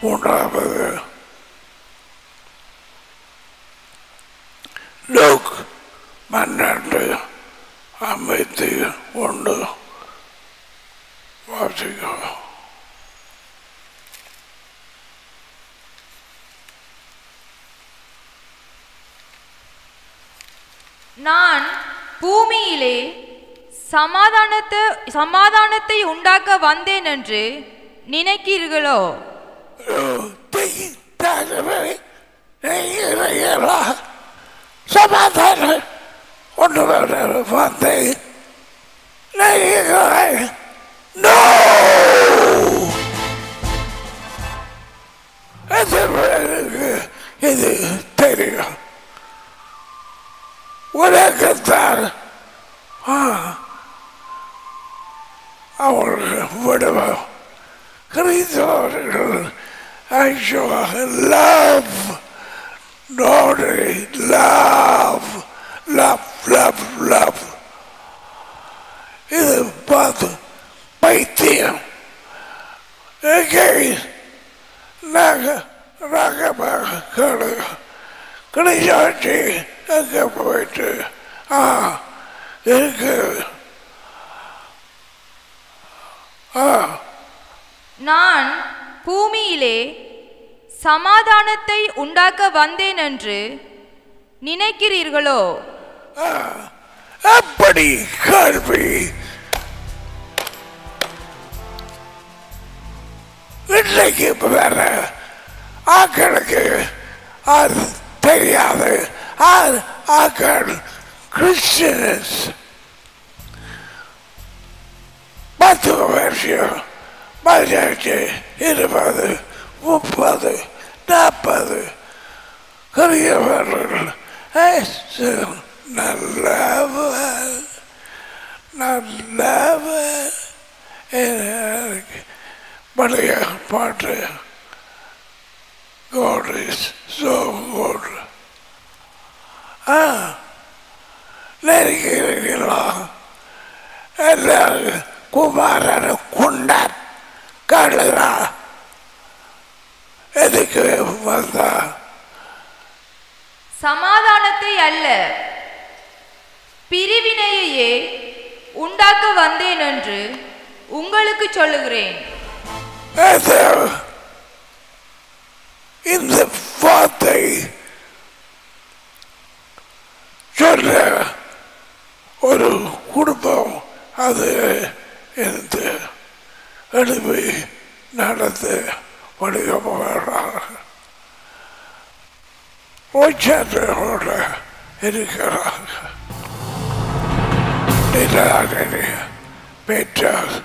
உண்டாவது லோக் பன்னெண்டு ஐம்பத்தி ஒன்று வாசிக்கும் நான் பூமியிலே சமாதானத்தை சமாதானத்தை உண்டாக்க வந்தேன் என்று நினைக்கிறீர்களோ சமாதானம் ஒன்று வந்து நோ இது தெரியும் உலகத்தார் அவர்கள் விடுவோம் கிறிஸ்தவர்கள் ஐஷோவாக லவ் நோடு லவ் லவ் லவ் லவ் இது பார்த்து பைத்தியம் எங்கே நாங்கள் நாங்கள் கேடு கிடைச்சாச்சு எங்கே போயிட்டு ஆ இருக்கு ஆ நான் பூமியிலே சமாதானத்தை உண்டாக்க வந்தேன் என்று நினைக்கிறீர்களோ அப்படி கல்வி இன்னைக்கு வேற ஆக்களுக்கு அது தெரியாது அது ஆக்கள் கிறிஸ்டியன்ஸ் பத்து வருஷம் பதினெட்டு இருபது முப்பது நாற்பது கரியவர்கள் நல்லவர் நல்லவர் எனக்கு பழைய பாட்டு God is so good. ஆ நெருங்கிறீங்களா எல்லாரும் குமாரன் குண்டான் கழுறா எதுக்கு வந்தா சமாதானத்தை அல்ல பிரிவினையையே உண்டாக்க வந்தேன் என்று உங்களுக்கு சொல்லுகிறேன் அது இந்த வார்த்தை சொல்ல ஒரு குடும்பம் அது இருந்து எழுப்பி நடந்து வடிவமாக உச்சத்தோட இருக்கிறாங்க நிலாகனி பெற்றார்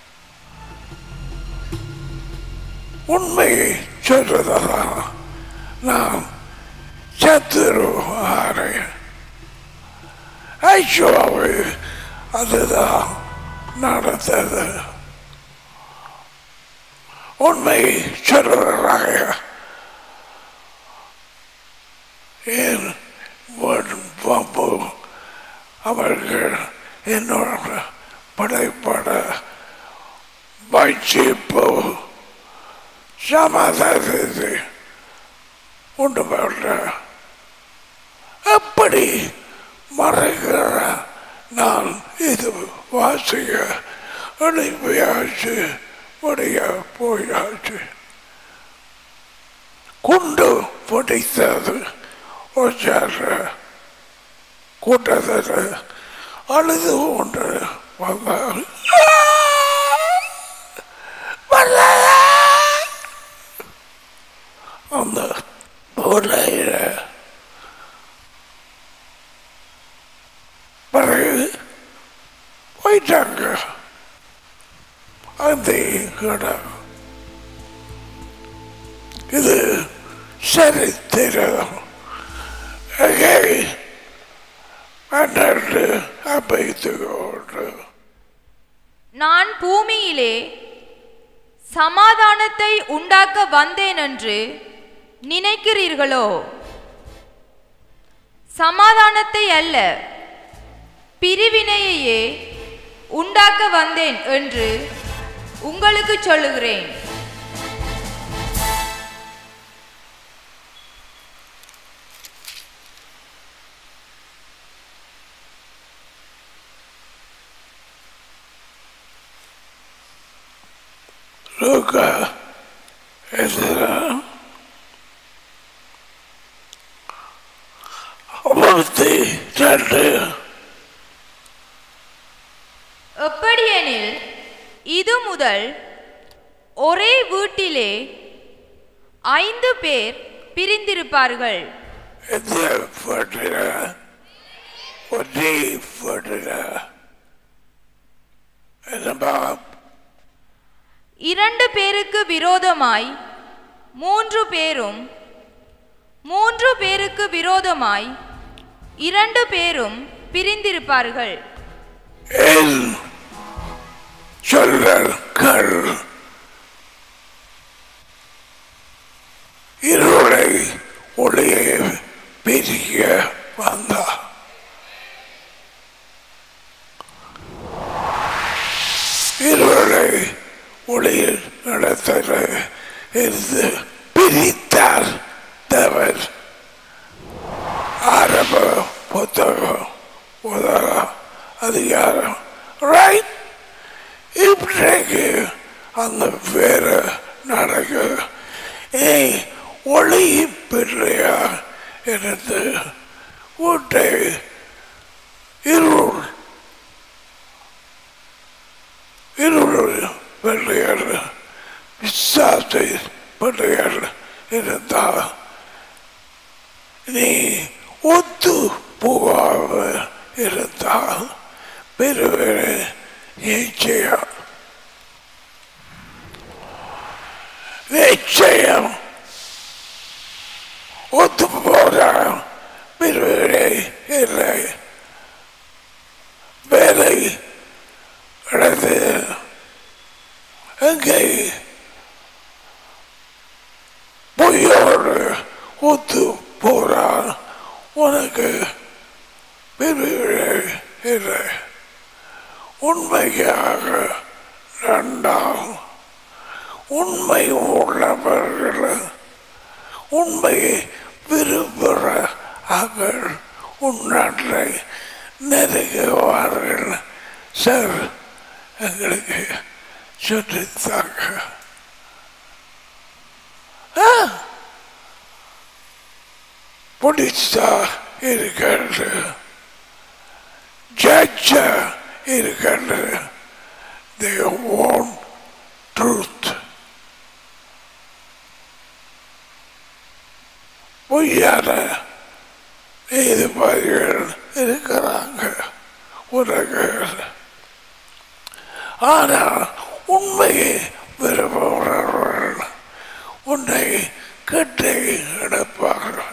உண்மையை சொல்றதான் நாம் சத்துருவாரை ஐஷோவை அதுதான் நடந்தது உண்மை சொல்றதாக என் பம்பு அவர்கள் என்னோட படைப்பட பயிற்சிப்பு சமாதானத்தை உண்டு பண்ண அப்படி மறைகிற நான் இது வாசிக்க அனுப்பியாச்சு முடிய போயாச்சு குண்டு பிடித்தது ஒற்றார கூட்டத்தில் அழுது கொண்டு வந்தார் அந்த ஊரில் பிறகு போயிட்டாங்க அந்த இடம் இது சரித்திரம் அங்கே பன்னெண்டு அமைத்து கொண்டு நான் பூமியிலே சமாதானத்தை உண்டாக்க வந்தேன் என்று நினைக்கிறீர்களோ சமாதானத்தை அல்ல பிரிவினையையே உண்டாக்க வந்தேன் என்று உங்களுக்கு சொல்லுகிறேன் லூக்கா எத்தனை ஐம்பத்தி ரெண்டு எப்படியெனில் இது முதல் ஒரே வீட்டிலே ஐந்து பேர் பிரிந்திருப்பார்கள் எந்த பாட்டுல ஒரே பாட்டுல என்னப்பா இரண்டு பேருக்கு விரோதமாய் மூன்று பேரும் மூன்று பேருக்கு விரோதமாய் இரண்டு பேரும் பிரிந்திருப்பார்கள் என் சொல்லல்கள் இருளை ஒளியை பிரிக்க வந்தார் இருளை ஒளியில் நடத்தல இருந்து பிரித்தார் தேவர் ஆரம்ப புத்தகம் முதலாம் அதிகாரம் ரைட் இன்றைக்கு அந்த வேற நடக்கு ஏ ஒளி பிள்ளையா இருந்து வீட்டை இருள் இருள் பிள்ளையார் விசாசை பிள்ளையார் இருந்தால் நீ ஒத்து போகாம இருந்தால் பெருவரை நிச்சயம் நிச்சயம் ஒத்து போற பெருவரை இல்லை வேலை இடது எங்கே பொய்யோடு ஒத்து போறான் உனக்கு பெருவரை இல்லை உண்மையாக ரெண்டால் உண்மை உள்ளவர்கள் உண்மையை விரும்புகிற அவர்கள் உன்னாட்டை நெருங்குவார்கள் சார் எங்களுக்கு சொல்லித்தாங்க ஆ பிடிச்சா இருக்கிறது ஜட்ஜா இருக்கிறது they want truth பொய்யான நீதிபதிகள் இருக்கிறாங்க உலகில் ஆனால் உண்மையை விரும்புகிறவர்கள் உன்னை கட்டி எடுப்பார்கள்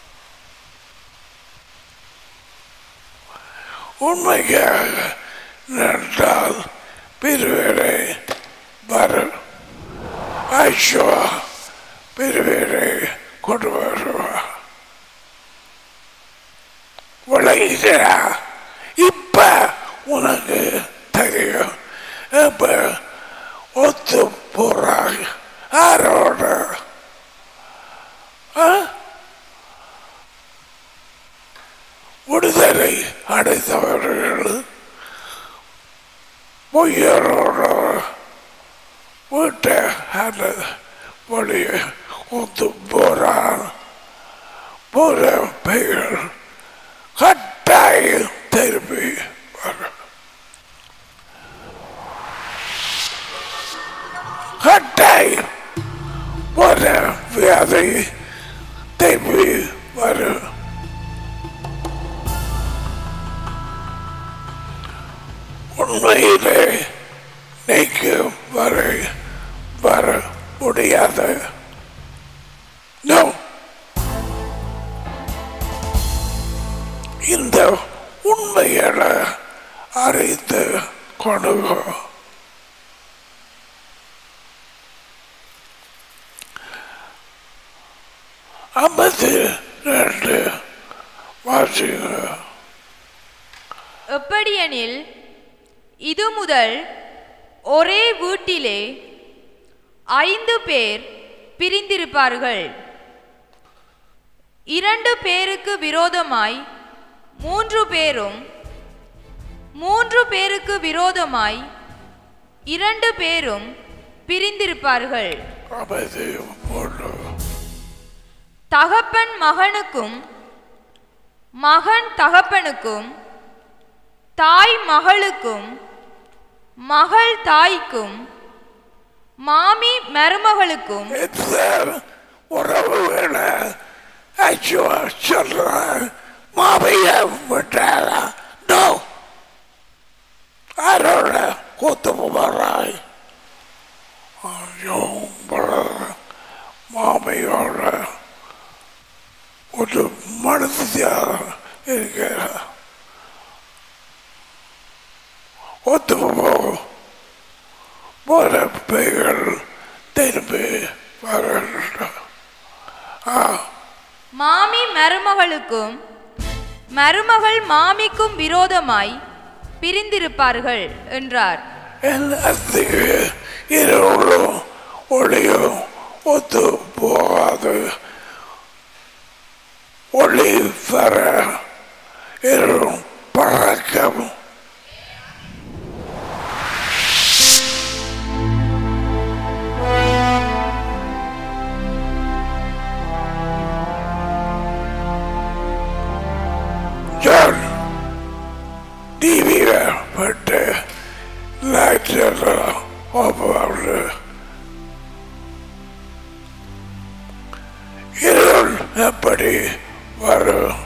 உண்மைக்காக நடந்தால் பிரிவினை வரும் ஐஷுவா பிரிவினை கொண்டு வருவா விளைகிறா இப்ப உனக்கு தெரியும் இப்ப ஒத்து போறாங்க யாரோட ஆ? விடுதலை அடைந்தவர்கள் பொய்யரோட வீட்டை அந்த வழிய ஒத்து போறான் போற பெயர் கட்டாயம் திரும்பி வரும் கட்டாயம் போற வியாதி திரும்பி வரும் உண்மையிலே நீக்கும் வரை வர முடியாது No. இந்த உண்மைகளை அறிந்து கொண்டுகோ ஐம்பத்தி ரெண்டு வாசிங்க எப்படியெனில் இது முதல் ஒரே வீட்டிலே ஐந்து பேர் பிரிந்திருப்பார்கள் இரண்டு பேருக்கு விரோதமாய் மூன்று பேரும் மூன்று பேருக்கு விரோதமாய் இரண்டு பேரும் பிரிந்திருப்பார்கள் அமைதி போன்று தகப்பன் மகனுக்கும் மகன் தகப்பனுக்கும் தாய் மகளுக்கும் மகள் தாய்க்கும் மாமி மருமகளுக்கும் இந்த உறவுகளை ஐச்சுவா சொல்றேன் மாவைய விட்டாரா நோ அதோட கூத்து போறாய் ஐயோ மாமையோட ஒரு மனசியாக இருக்கிற ஒத்து போ போற பெய்கள் திரும்பி வர மாமி மருமகளுக்கும் மருமகள் மாமிக்கும் விரோதமாய் பிரிந்திருப்பார்கள் என்றார் எல்லாத்துக்கு இருளும் ஒளியும் ஒத்து போகாது ஒளி வர இருளும் பழக்கம் John, டிவியில் பட்டு லைட்டில் ஓப்பாடு இருள் எப்படி வரும்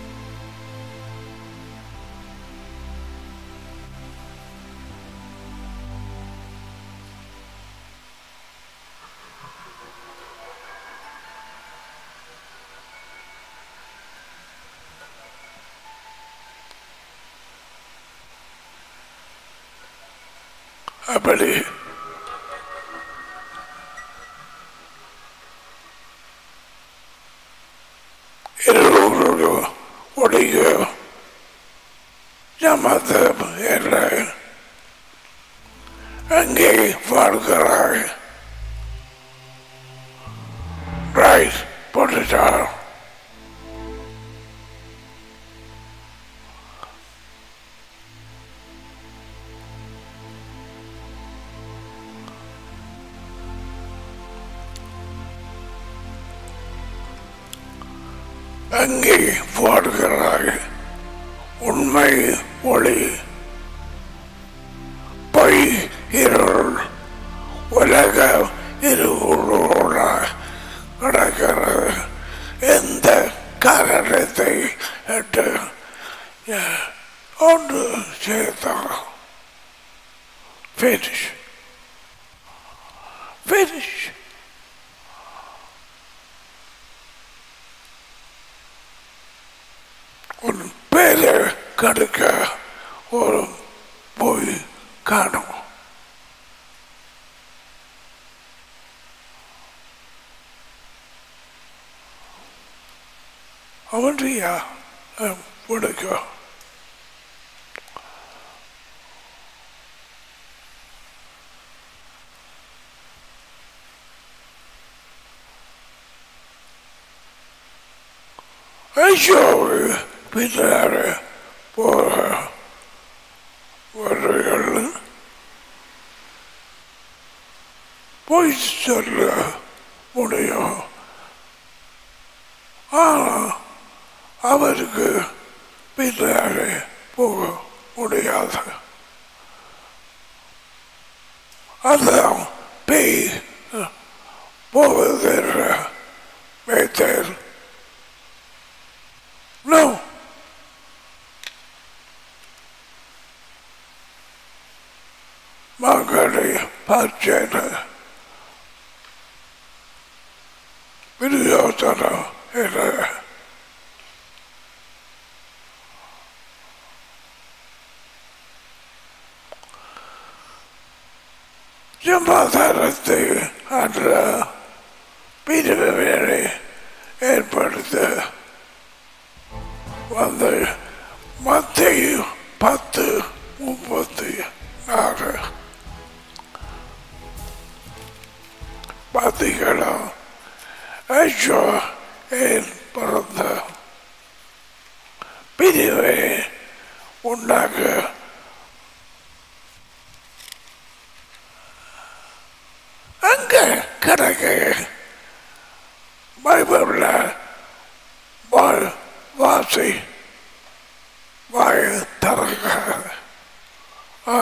அப்படி இருளோடு ஒளிய சமதம் இல்லை அங்கே வாழ்கிறாய் ரைஸ் போட்டுட்டார் அங்கே வாழ்கிறாய் உண்மை ஒளி பொய் இருள் உலக இருளோட நடக்கிறது எந்த காரணத்தை எட்டு ஒன்று சேர்த்தான் finish finish உன் பேரை கடுக்க ஒரு போய் காணும் அவன்றியா உனக்கு ஐயோ பின்னாரு போற வருகள் போய் சொல்ல முடியும் ஆனா அவருக்கு பின்னாலே போக முடியாது அதான் பேய் போவதில்ல மேத்தேன் No. மகளை பார்த்தேன் விரியோசனம் இல்லை சமாதானத்தை அந்த பிரிவுகளை ஏற்படுத்த வந்து மத்திய பத்து முப்பத்தி ஆறு பார்த்தீங்களா ஐயோ ஏன் பிறந்த பிரிவை உண்டாக பைபிளில் வாழ் வாசி வாய தரங்க ஆ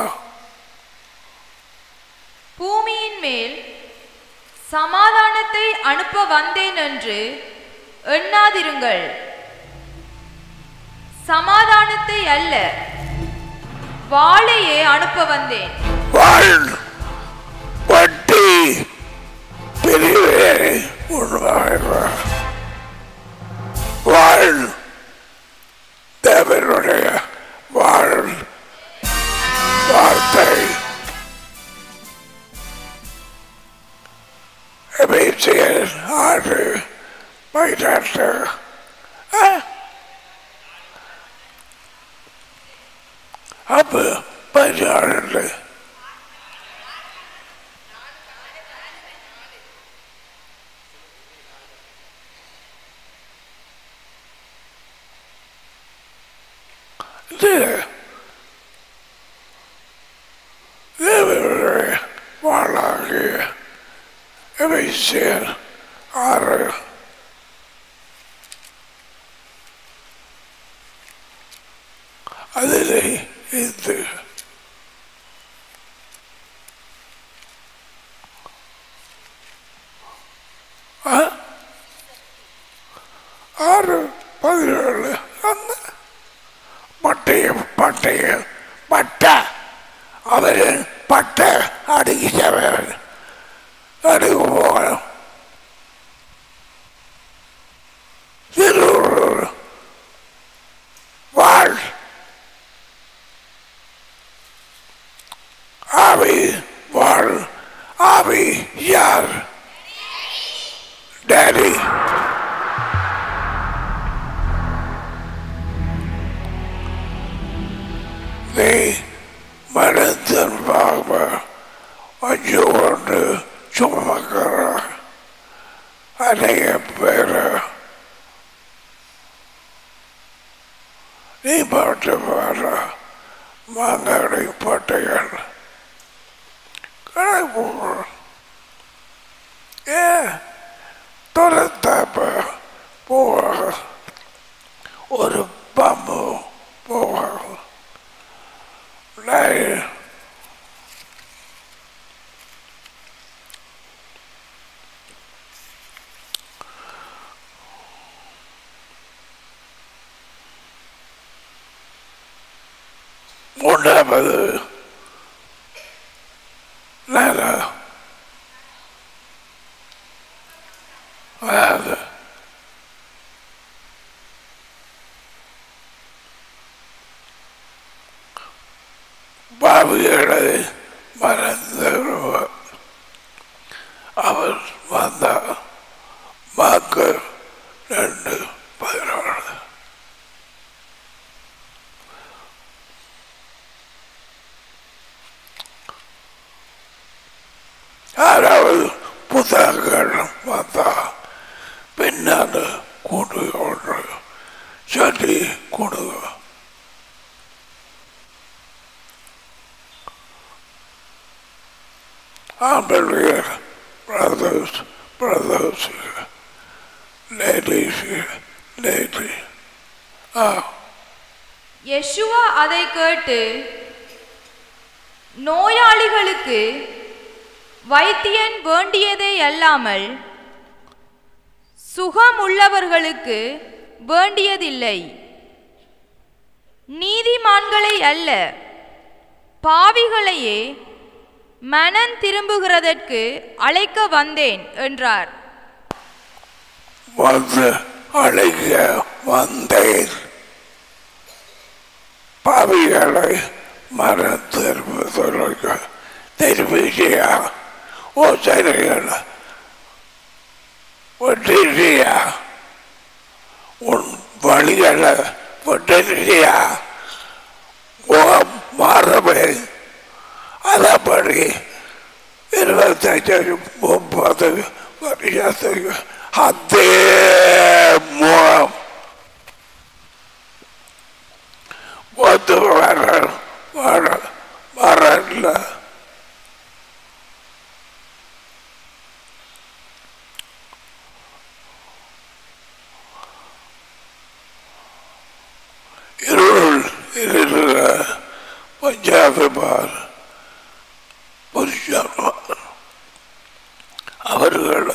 பூமியின் மேல் சமாதானத்தை அனுப்ப வந்தேன் என்று எண்ணாதிருங்கள் சமாதானத்தை அல்ல வாளையே அனுப்ப வந்தேன் வாழ் வட்டி பிரிவே உருவாக வாழ் தேவனுடைய வாழ் வார்த்தை எபேசியர் ஆறு பதினெட்டு அப்போ பதினாறு இது தேவனுடைய வாழாகிய எபேசியர் ஆறு அதிலே இது ஆ? ஆறு பதினேழு அந்த பட்டயம் பட்டயம் பட்ட அவரு பட்ட அடிக்கிறவர் அடிக்க போகணும் திருவள்ளுவர் வாழ் ஆவி வாழ் ஆவி யார் டேடி நீ மனத்திற்காக அஞ்சு கொண்டு சுமக்கிற அநேக பேர் நீ பாட்டு பாட மாங்காடி பாட்டைகள் கடை ஏ துரத்தாப்ப போவாங்க ஒரு பம்பு போவாங்க நான் மூன்றாவது நான் அதாவது பாவிகளை மறந்தவர் அவர் வந்தார் மக்கள் ரெண்டு பதினாறு யாராவது புத்தகங்கள் வந்தா பின்னால் கொடுங்க சொல்லி கொடுங்க ஆம்பளைய brothers, brothers, ladies, ladies. ஆ யெஷுவா அதை கேட்டு நோயாளிகளுக்கு வைத்தியன் வேண்டியதே அல்லாமல் சுகமுள்ளவர்களுக்கு வேண்டியதில்லை நீதிமான்களை அல்ல பாவிகளையே மனம் திரும்புகிறதற்கு அழைக்க வந்தேன் என்றார் வந்து அழைக்க வந்தேன் பாவிகளை மரம் திரும்புவதற்கு திரும்பியா ஓ சரிகள் ஒட்டியா உன் வழிகளை விட்டுறியா முகம் மாறவே அதப்படி இருபத்தஞ்சு முப்பது வருஷத்துக்கு அதே முகம் ஒத்து வர வர வரல பாதுபார் புருஷன்மார் அவர்கள்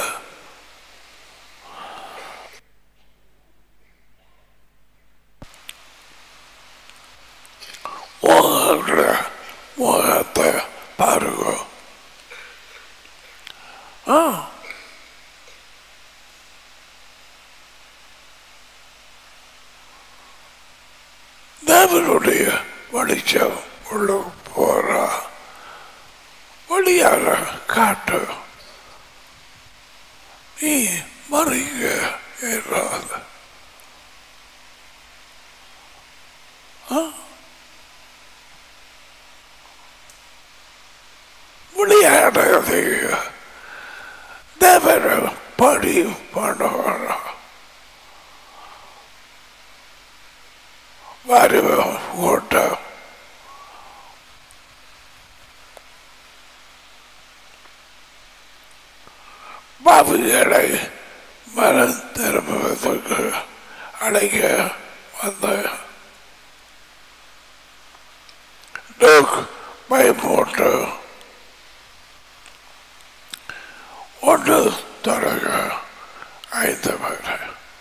முகங்கள முகத்தை பாருங்க ஆ தேவனுடைய வெளிச்சம் உள்ள போறா வழியாக காட்டு நீ மறைங்க ஏறாத விளையாடாதீங்க தேவன படி பண்ணுவாரா வருவோம் ஓட்டம் பாவிகளை மனம் திரும்புவதற்கு அழைக்க வந்த டோக் பயப்போட்டு ஒன்று தொடங்க ஐந்து பேர்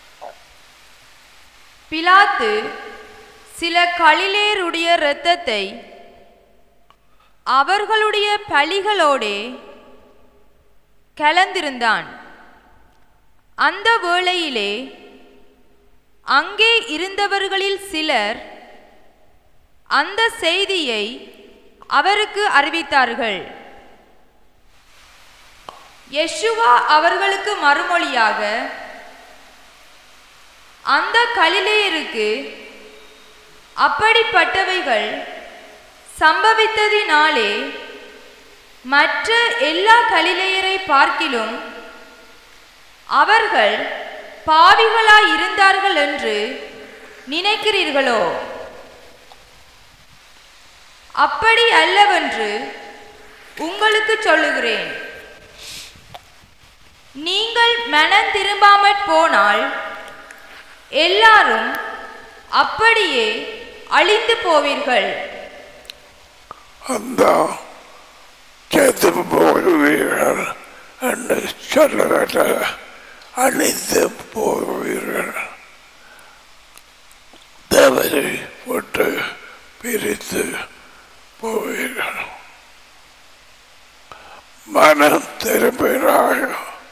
பிலாத்து சில கலிலேயருடைய இரத்தத்தை அவர்களுடைய பலிகளோடே கலந்திருந்தான் அந்த வேளையிலே அங்கே இருந்தவர்களில் சிலர் அந்த செய்தியை அவருக்கு அறிவித்தார்கள் யெஷுவா அவர்களுக்கு மறுமொழியாக அந்த கலிலேயருக்கு அப்படிப்பட்டவைகள் சம்பவித்ததினாலே மற்ற எல்லா கலிலேயரை பார்க்கிலும் அவர்கள் பாவிகளாய் இருந்தார்கள் என்று நினைக்கிறீர்களோ அப்படி அல்லவென்று உங்களுக்கு சொல்லுகிறேன் நீங்கள் மனம் திரும்பாமற் போனால் எல்லாரும் அப்படியே அழிந்து போவீர்கள் அந்த செத்து போவீர்கள் என்று சொல்லப்பட்ட அழித்து போவீர்கள் தேவரை விட்டு பிரித்து போவீர்கள் மனம் திரும்பினாக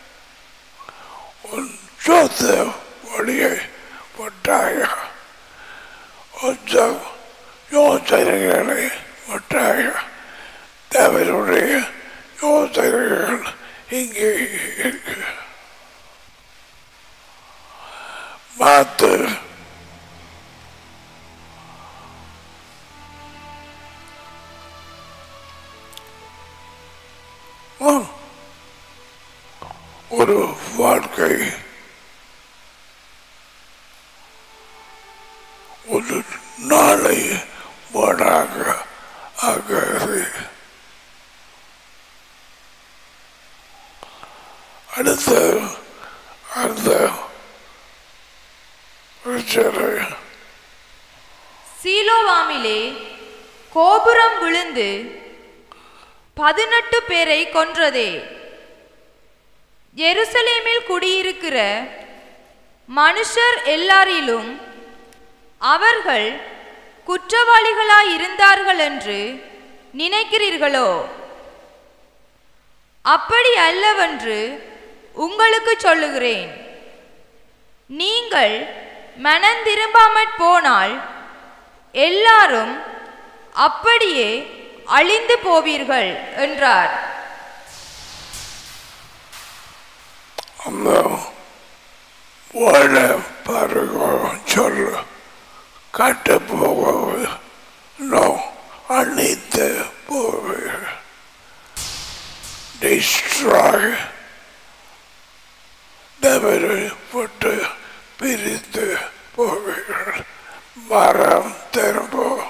உன் சொத்து வழியை விட்டாய கொஞ்சம் யோசனைகளை விட்டாய தேவனுடைய யோசனைகள் இங்கே இருக்கு மாத்து ஒரு வாழ்க்கை ஒரு நாளை வீணாக ஆகாது அடுத்த அந்த பிரச்சனை சீலோவாமிலே கோபுரம் விழுந்து பதினெட்டு பேரை கொன்றதே எருசலேமில் குடியிருக்கிற மனுஷர் எல்லாரிலும் அவர்கள் குற்றவாளிகளாய் இருந்தார்கள் என்று நினைக்கிறீர்களோ அப்படி அல்லவென்று உங்களுக்கு சொல்லுகிறேன் நீங்கள் மனந்திரும்பாமற் போனால் எல்லாரும் அப்படியே அழிந்து போவீர்கள் என்றார் அந்த வாழ பாருங்க சொல்லு கட்ட போவது நோ அனைத்து போவது டிஸ்ட்ராய் தேவரை விட்டு பிரித்து போவீர்கள் மரம் திரும்ப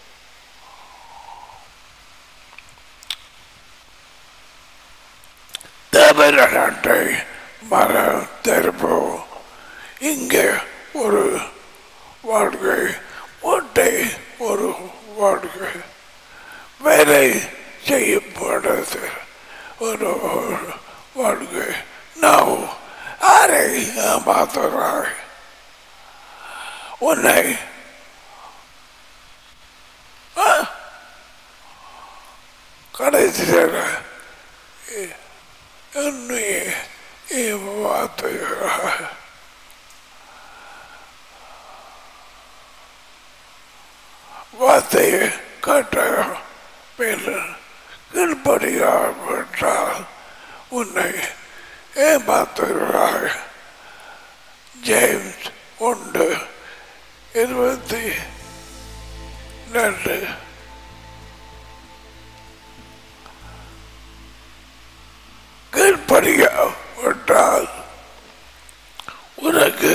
தேவர நாட்டை மரம் திரும்ப இங்கே ஒரு வாழ்க்கை ஒட்டை ஒரு வாழ்க்கை வேலை செய்யப்படுறது ஒரு வாழ்க்கை நான் ஆரை ஏமாத்துறாய் உன்னை ஆ? கடைசியாக என்னை ஏமாத்துகிறாய் வார்த்தையை கேட்ட பின் கீழ்படியாவிட்டால் உன்னை ஏமாத்துகிறாய் ஜேம்ஸ் ஒன்று இருபத்தி ரெண்டு கீழ்படியாவிட்டால் உனக்கு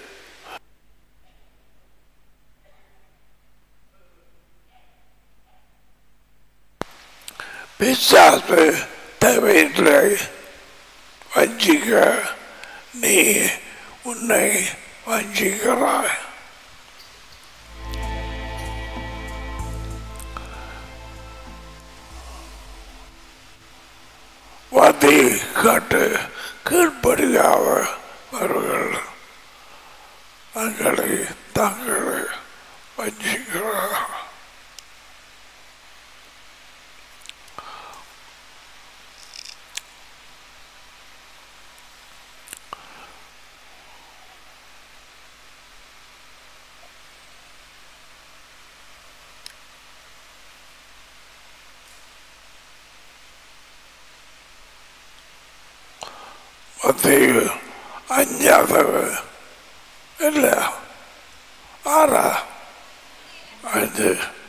பிசாசு தேவையில்லை வஞ்சிக்க நீ உன்னை வஞ்சிக்கிறாய் வாதி காட்டு கீழ்படியாக அவர்கள் தங்களை தங்களை வஞ்சிக்கிறார் மத்திய அஞ்சாதவர் இல்லை ஆறா அஞ்சு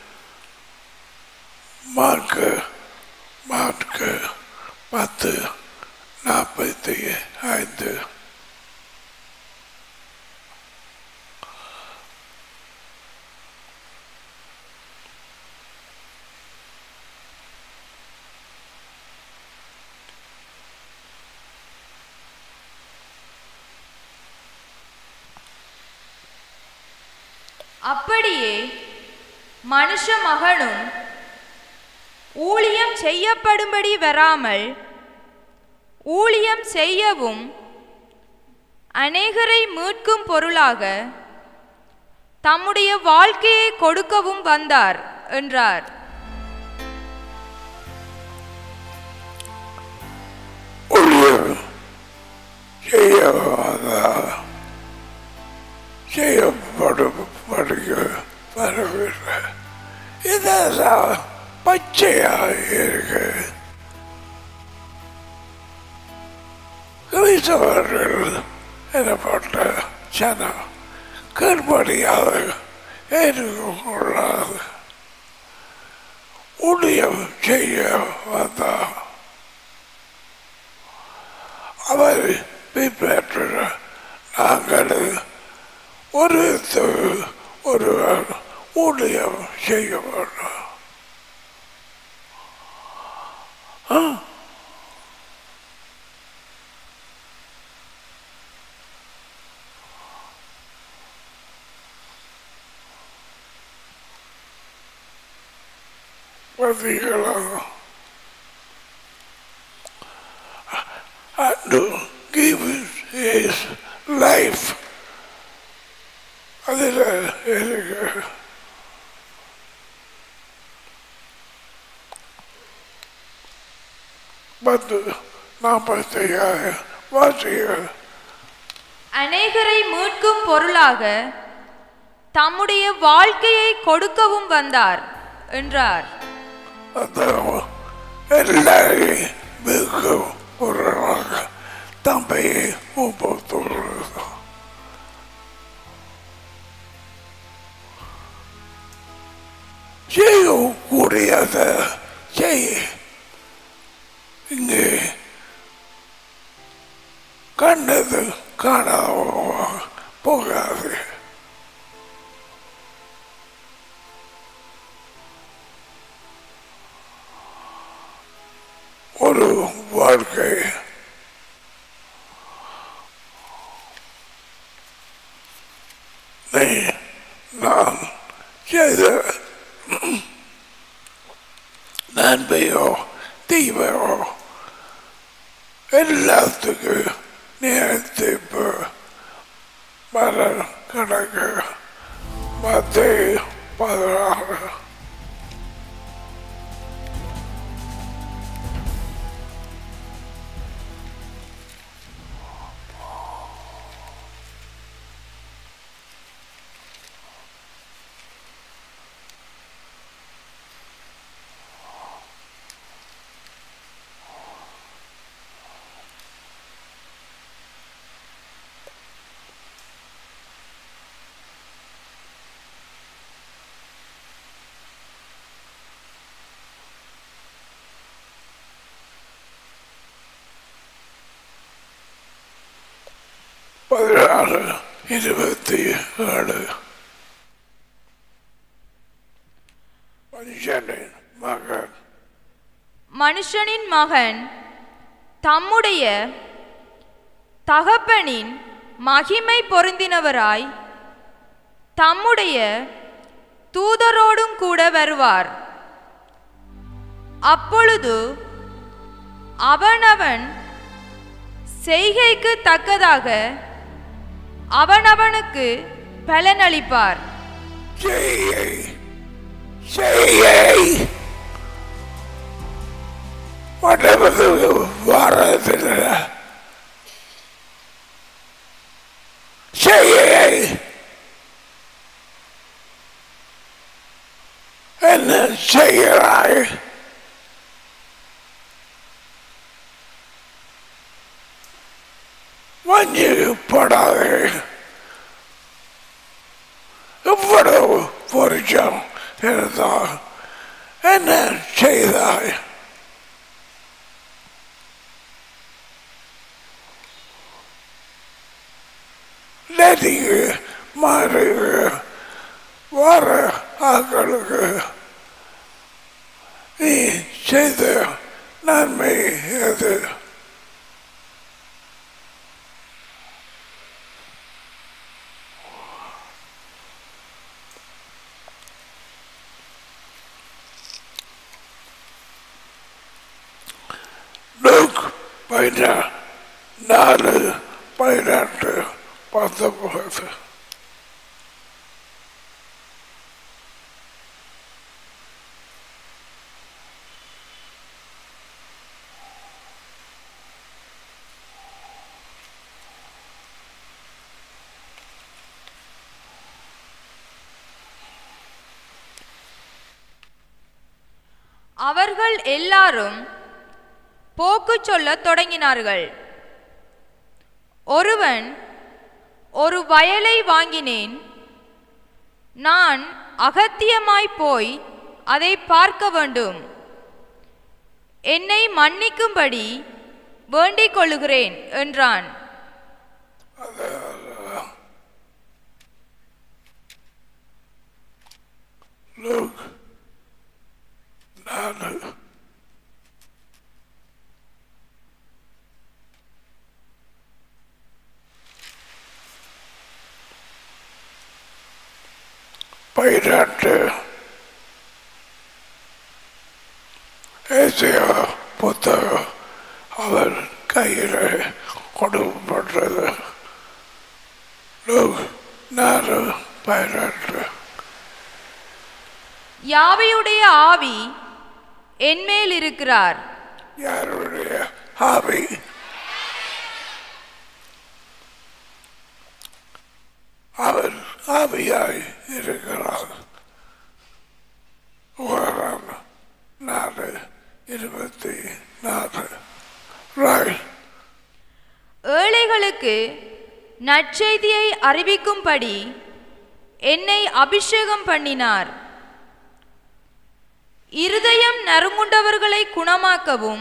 மார்க்கு மார்க்கு பத்து நாற்பத்தி ஐந்து அப்படியே மனுஷ மகனும் ஊழியம் செய்யப்படும்படி வராமல் ஊழியம் செய்யவும் அநேகரை மீட்கும் பொருளாக தம்முடைய வாழ்க்கையை கொடுக்கவும் வந்தார் என்றார் ஊழியர் செய்யாத செய்யப்படும் படிக்க வரவில்லை இதெல்லாம் பச்சையாக இருக்கு கிறிஸ்தவர்கள் எனப்பட்ட ஜனம் கற்படியாக ஏற்றுக்கொள்ளாது ஊழியம் செய்ய வந்தார் அவர் பின்பற்ற நாங்கள் ஒரு ஒரு ஊழியம் செய்ய வேண்டும் ஆ? பார்த்தீங்களா and to give his life. அதில் இருக்கு பத்து நாற்பத்தி ஐந்து வாசிக அநேகரை மீட்கும் பொருளாக தம்முடைய வாழ்க்கையை கொடுக்கவும் வந்தார் என்றார் அந்த எல்லாரையும் மிக பொருளாக தம்பையை ஒப்புத்துள்ளது செய்யக்கூடியத செய் இங்கே கண்டது காணாம போகாது ஒரு வாழ்க்கை நீ நான் செய்த நன்மையோ தீமையோ எல்லாத்துக்கும் நேர்த்திப்பு மலர் கணக்கு மத்திய பதினாறு பதினாறு இருபத்தி ஏழு மனுஷனின் மகன் மனுஷனின் மகன் தம்முடைய தகப்பனின் மகிமை பொருந்தினவராய் தம்முடைய தூதரோடும் கூட வருவார் அப்பொழுது அவனவன் செய்கைக்கு தக்கதாக அவனவனுக்கு பலனளிப்பார் செய்யை செய்யை மற்றவர்கள் வாரத்தில் செய்யை என்ன செய்கிறாய் மஞ்சு படாதே எவ்வளவு பொருச்சம் இருந்தால் என்ன செய்தாய் நதிக்கு மாறு வர ஆக்களுக்கு நீ செய்த நன்மை எது Luke பதினா நாலு பதினெட்டு பத்தொன்பது அவர்கள் எல்லாரும் போக்கு சொல்லத் தொடங்கினார்கள் ஒருவன் ஒரு வயலை வாங்கினேன் நான் அகத்தியமாய் போய் அதை பார்க்க வேண்டும் என்னை மன்னிக்கும்படி வேண்டிக் கொள்ளுகிறேன் என்றான் Luke நாலு பதினெட்டு ஏசியா புத்தகம் அவர் கையில் கொடுக்கப்பட்டது லூக் நாலு பதினெட்டு யாவையுடைய ஆவி என்மேல் இருக்கிறார் யாருடைய ஆவி அவர் ஆவியாய் இருக்கிறார் உலகம் நாலு இருபத்தி நாலு ரைட் ஏழைகளுக்கு நற்செய்தியை அறிவிக்கும்படி என்னை அபிஷேகம் பண்ணினார் இருதயம் நறுங்குண்டவர்களை குணமாக்கவும்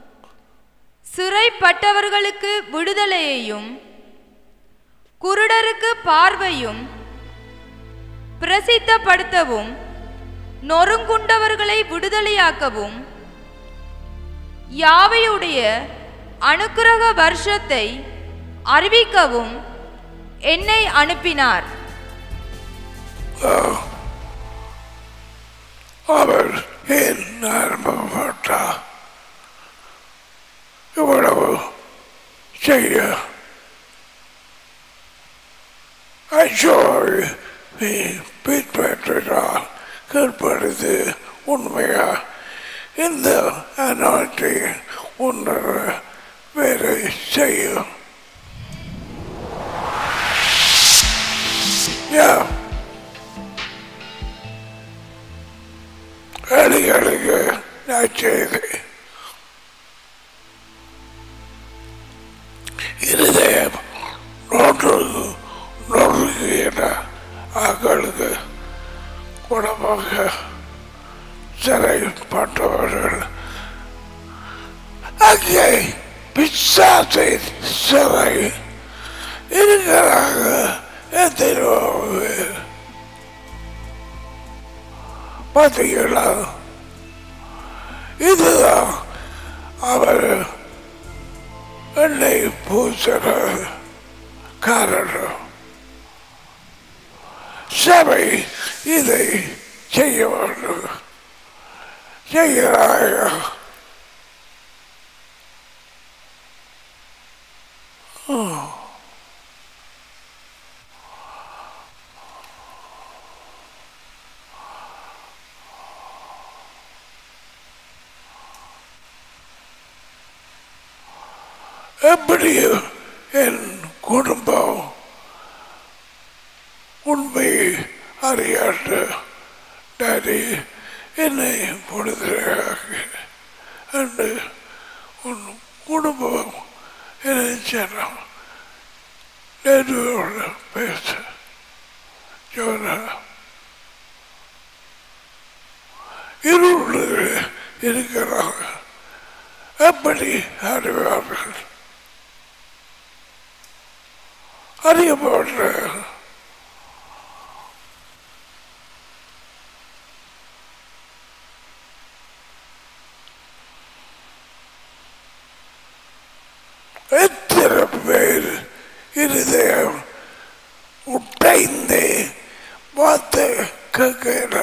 சிறைப்பட்டவர்களுக்கு விடுதலையையும் குருடருக்கு பார்வையும் பிரசித்தப்படுத்தவும் நொறுங்குண்டவர்களை விடுதலையாக்கவும் யாவையுடைய அனுக்கிரக வருஷத்தை அறிவிக்கவும் என்னை அனுப்பினார் அவர் என் ஆரம்பமான மாட்டா இவ்வளவு செய்ய ஐஷோவை நீ பின்பற்றினால் கற்படுது உண்மையா இந்த அநாட்டை உன்னர வேலை செய்யும் Yeah. அடிகளுக்கு நச்செய்தி இருதயம் நொன்றுக்கு நொறுங்குகிற ஆக்களுக்கு குணமாக சிறைப்பட்டவர்கள் அங்கே பிசாசின் சிறை இருக்கிறாங்க எத்தனையோ பேர் பார்த்தீங்களா இதுதான் அவர் என்னை பூசுற காரணம் சபை இதை செய்ய வேண்டும் செய்கிறாங்க எப்படி என் குடும்பம் உண்மை அறியாட்ட டாடி என்னை பொழுதுறாக என்று உன் குடும்பம் நினைச்சாலும் நேருவோட பேச சொன்ன இருள் இருக்கிறாங்க எப்படி அறிவார்கள் அறியப்படுற எத்தனை பேர் இருதயம் உடைந்து பார்த்து கேட்கிற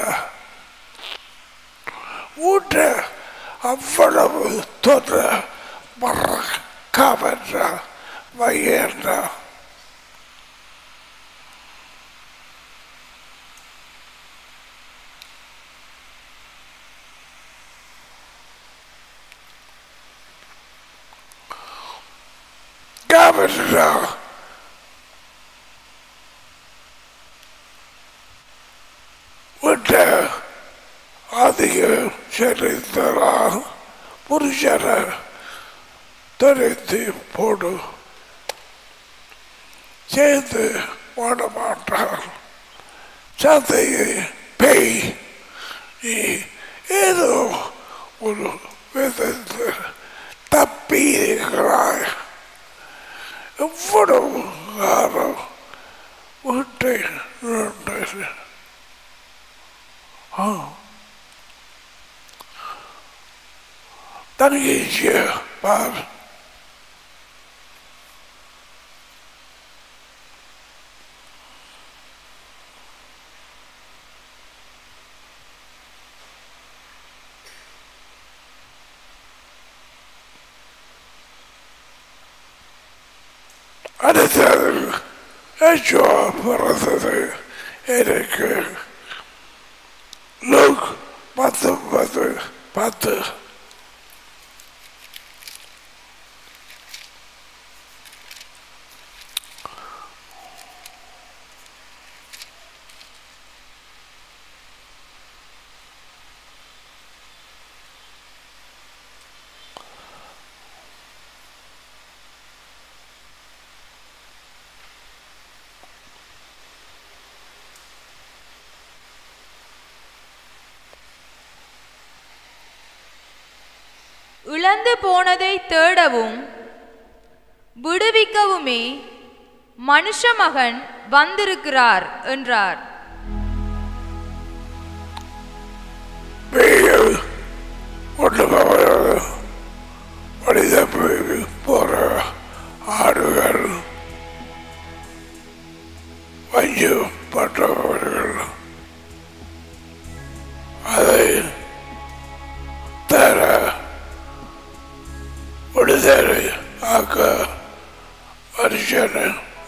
ஊட்ட அவ்வளவு தொற்ற மறக்காமன்ற வையன்ற காமன்றா விட்ட அதிக சரித்தரா புருஷனை தெரிந்து போடு சேர்ந்து வாட மாட்டார் சந்தையை பேய் நீ ஏதோ ஒரு விதத்தில் தப்பி இருக்கிறாய் எவ்வளவு காலம் வீட்டை நின்றது ஆ தனிய பார் அடுத்தது ஏச்சோ பிறந்தது எனக்கு லூக் பத்தொன்பது பத்து இழந்து போனதை தேடவும் விடுவிக்கவுமே மனுஷ மகன் வந்திருக்கிறார் என்றார் வெயில் ஒன்று போகிறது மனித போய் போற ஆடுகள் வஞ்சு பற்றவர்கள் அதை தர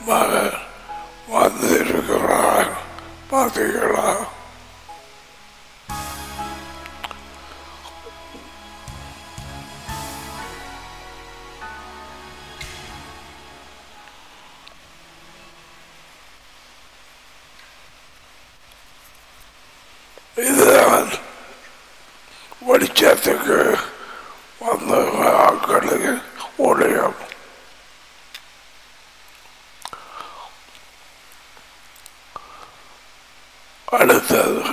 மகன் வந்திருக்கிறார் பார்த்தீங்களா இதுதான் வெளிச்சத்துக்கு வந்த ஆட்களுக்கு ஒளியம் அடுத்தது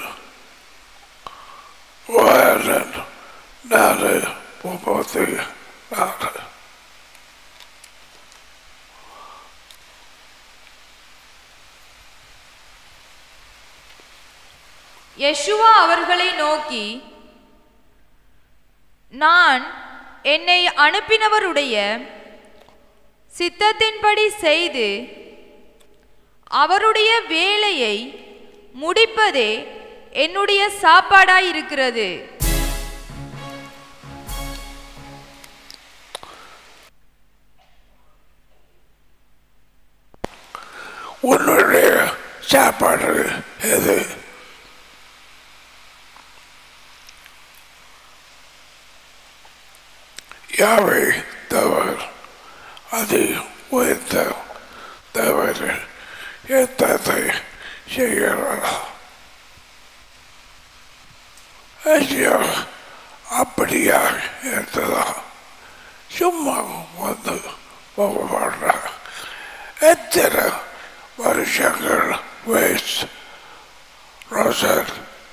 வயலன் நாலு முப்பத்தி நாலு யெஷுவா அவர்களை நோக்கி நான் என்னை அனுப்பினவருடைய சித்தத்தின்படி செய்து அவருடைய வேலையை முடிப்பதே என்னுடைய சாப்பாடாயிருக்கிறது உன்னுடைய சாப்பாடு எது யாவை தவறு அது உயர்த்த தவறு எத்தத்தை செய்கிறார் ஐயோ அப்படியா இருந்ததா சும்மா வந்து போக மாட்டான் எத்தனை வருஷங்கள் வேஸ்ட் ரோசர்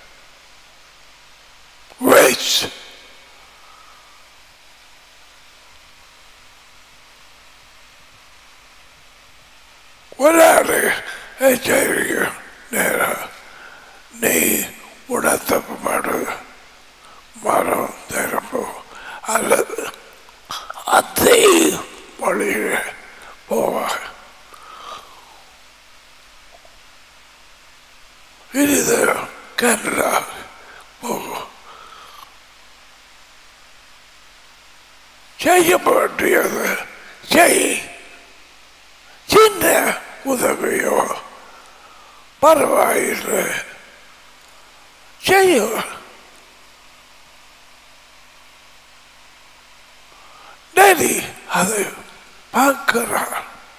வேஸ்ட் ஒராறு எச்சரிக்கை நேரம் நீ உணர்த்தப்படு மரம் திறப்பு அல்லது அதே வழியில் போவார் இது கனடா போகும் செய்ய வேண்டியது செய் சின்ன உதவியோ பரவாயில்லை செய்யும் டெய்லி அதை பார்க்கிறான்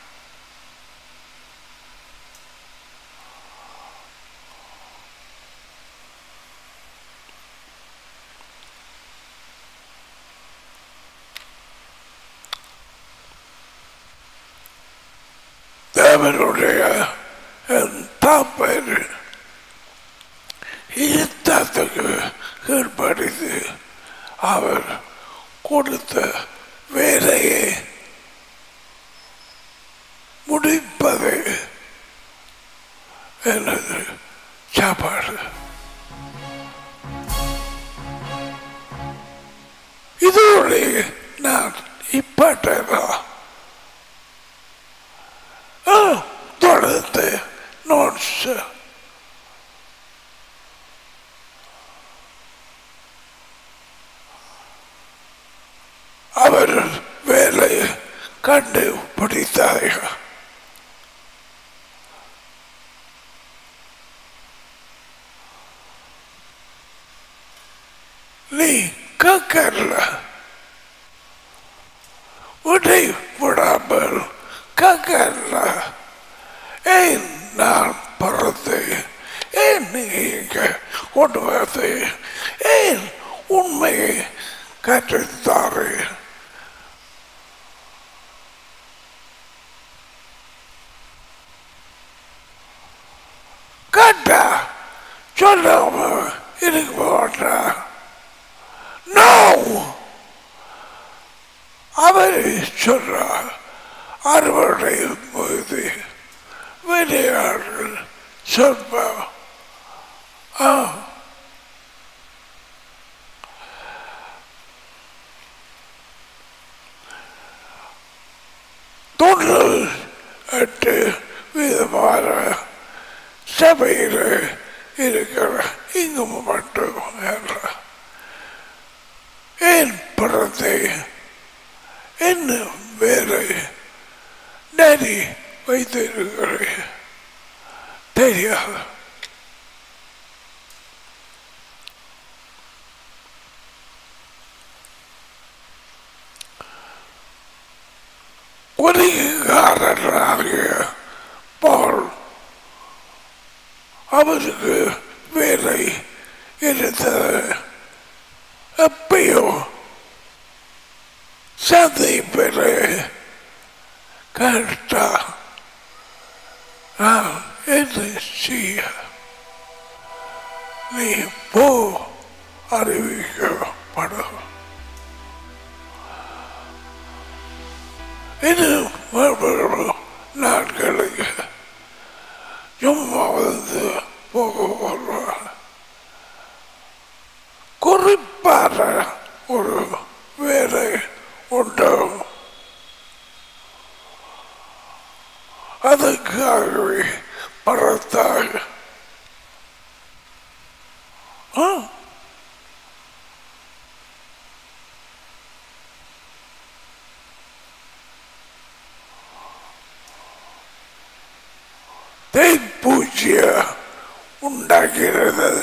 தேவனுடைய என் தாப்பர் யுத்தத்துக்கு கீழ்ப்படித்து அவர் கொடுத்த வேலையை முடிப்பது எனது சாப்பாடு இதோடு நான் இப்பட்டதான் தொடர்ந்து நோட்ஸ் அவர் வேலை கண்டு பிடித்தார்கள் நீ கக்கல்ல உடை விடாமல் கக்கல்ல ஏன் நான் பிறந்து ஏன் நீங்க கொண்டு வந்து ஏன் உண்மையை கற்றுத்தாரு கட்டா சொல்லாம இருக்க மாட்டேன் நோ அவர் சொல்றார் அறுவடை போது வெளியாளர்கள் சொல்பம் ஆ தொழில் எட்டு விதமான சபையில் இருக்கிற இங்கு மட்டும் என்ற ஏன் பிறந்தே என்ன வேலை டேடி வைத்திருக்கிறேன் தெரியாது குடிகாரனாகிய பால் அவருக்கு வேலை இருந்தது எப்பயோ சந்தை பெற கேட்டா நான் என்ன செய்ய நீ போ அறிவிக்கப்படும் இன்னும் மறுபடியும் நாட்களுக்கு சும்மா வந்து போக வருவார் குறிப்பான ஒரு வேலை உண்டு அதுக்காகவே பறத்தாங்க ஆ தேய்ப்பூச்சிய உண்டாக்கிறது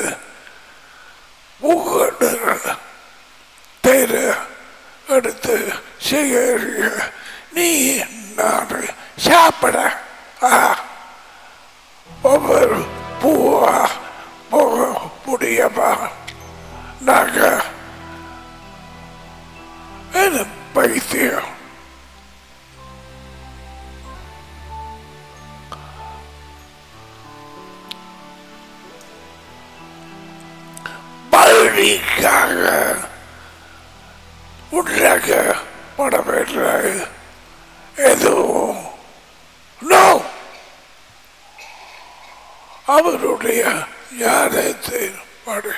புகடுற தேர எடுத்து செய்ய நீ நான் சாப்பிட ஆ, ஒவ்வொரு பூவா போக முடியுமா நாங்க என்ன பைத்தியம் பழனிக்காக உண்டாக படப்பெற்ற எதுவும் நோ அவருடைய ஞானத்தின் படி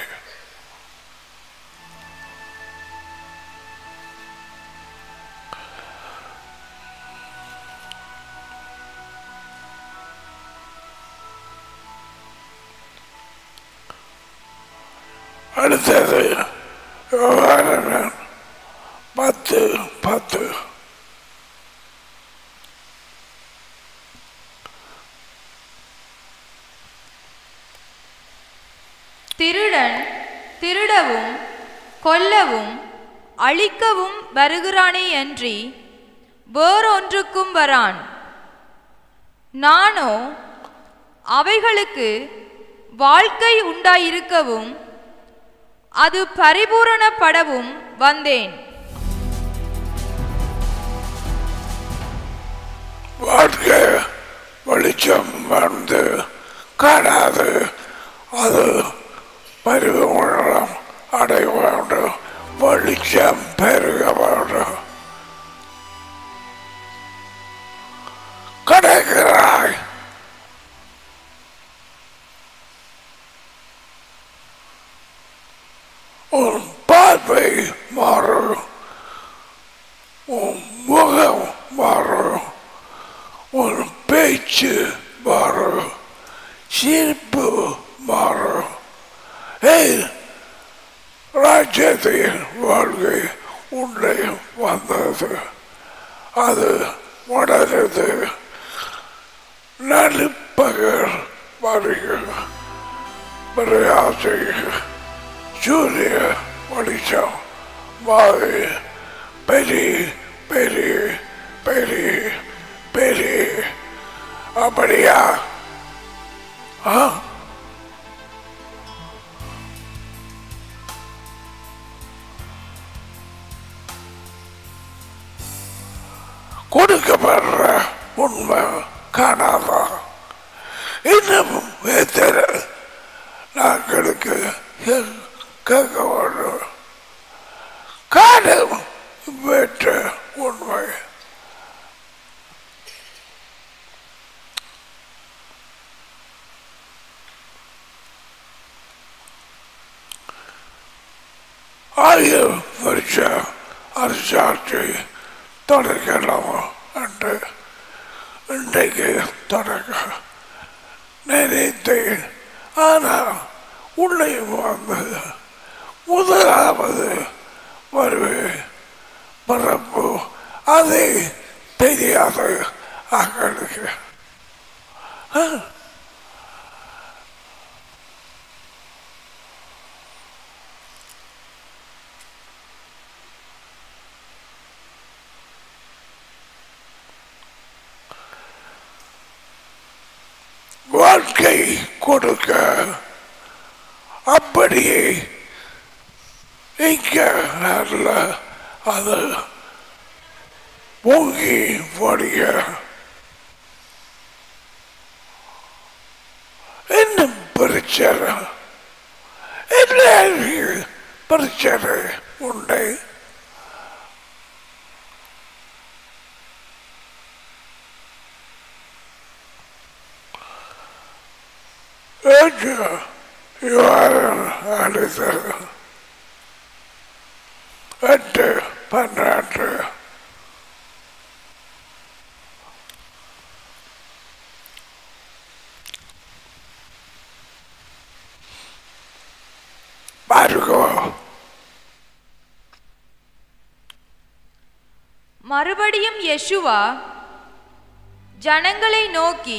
அடுத்தது விவகாரம் பத்து பத்து திருடன் திருடவும் கொல்லவும் அழிக்கவும் வருகிறானே அன்றி வேறொன்றுக்கும் வரான் நானோ அவைகளுக்கு வாழ்க்கை உண்டாயிருக்கவும் அது பரிபூரணப்படவும் வந்தேன் வாழ்க்கை வெளிச்சம் வந்து காணாது அது பருவம் அடைய வேண்டும் வெளிச்சம் பெருக வேண்டும் கிடைக்கிறாய் உன் பார்வை மாறும் உன் முகம் மாறும் உன் பேச்சு மாறும் சிரிப்பு மாறும் ஏய் ராஜ்யத்தின் வாழ்க்கை உன்னை வந்தது அது உணர்ந்து நடுப்பகல் வருகிற பிரயாசை சூரிய வெளிச்சம் மாறி பெரிய பெரிய பெரிய பெரிய அப்படியா ஆ கொடுக்கப்படுற உண்மை காணாதா இன்னமும் எத்தனை நாட்களுக்கு கேட்க வேண்டும் காலம் பெற்ற உண்மை ஆயிரம் வருஷ அரசாட்சி தொடங்கலாமா என்று இன்றைக்கு தொடங்க நினைத்தேன் ஆனால் உள்ளே வந்து முதலாவது வருவேன் பரப்பு அதை தெரியாத ஆக்களுக்கு வாழ்க்கை கொடுக்க அப்படியே இங்க நல்ல அது பொங்கி வடிய இன்னும் பிரச்சனை என்ன பிரச்சனை உண்டு Edgar, you are அழுதல் எட்டு பன்னெண்டு பாருங்கோ மறுபடியும் யெஷுவா ஜனங்களை நோக்கி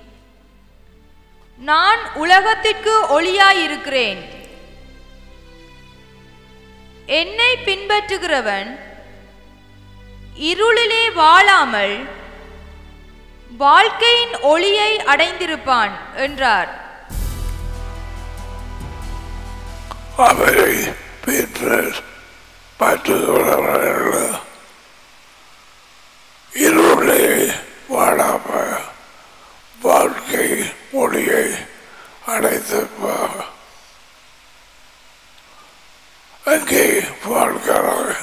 நான் உலகத்திற்கு ஒளியாயிருக்கிறேன் என்னை பின்பற்றுகிறவன் இருளிலே வாழாமல் வாழ்க்கையின் ஒளியை அடைந்திருப்பான் என்றார் அவரை பின்று பார்த்துக்கிறவர்கள் இருளே வாழாம வாழ்க்கை மொழியை அடைத்திருப்பார் அங்கே வாழ்கிறார்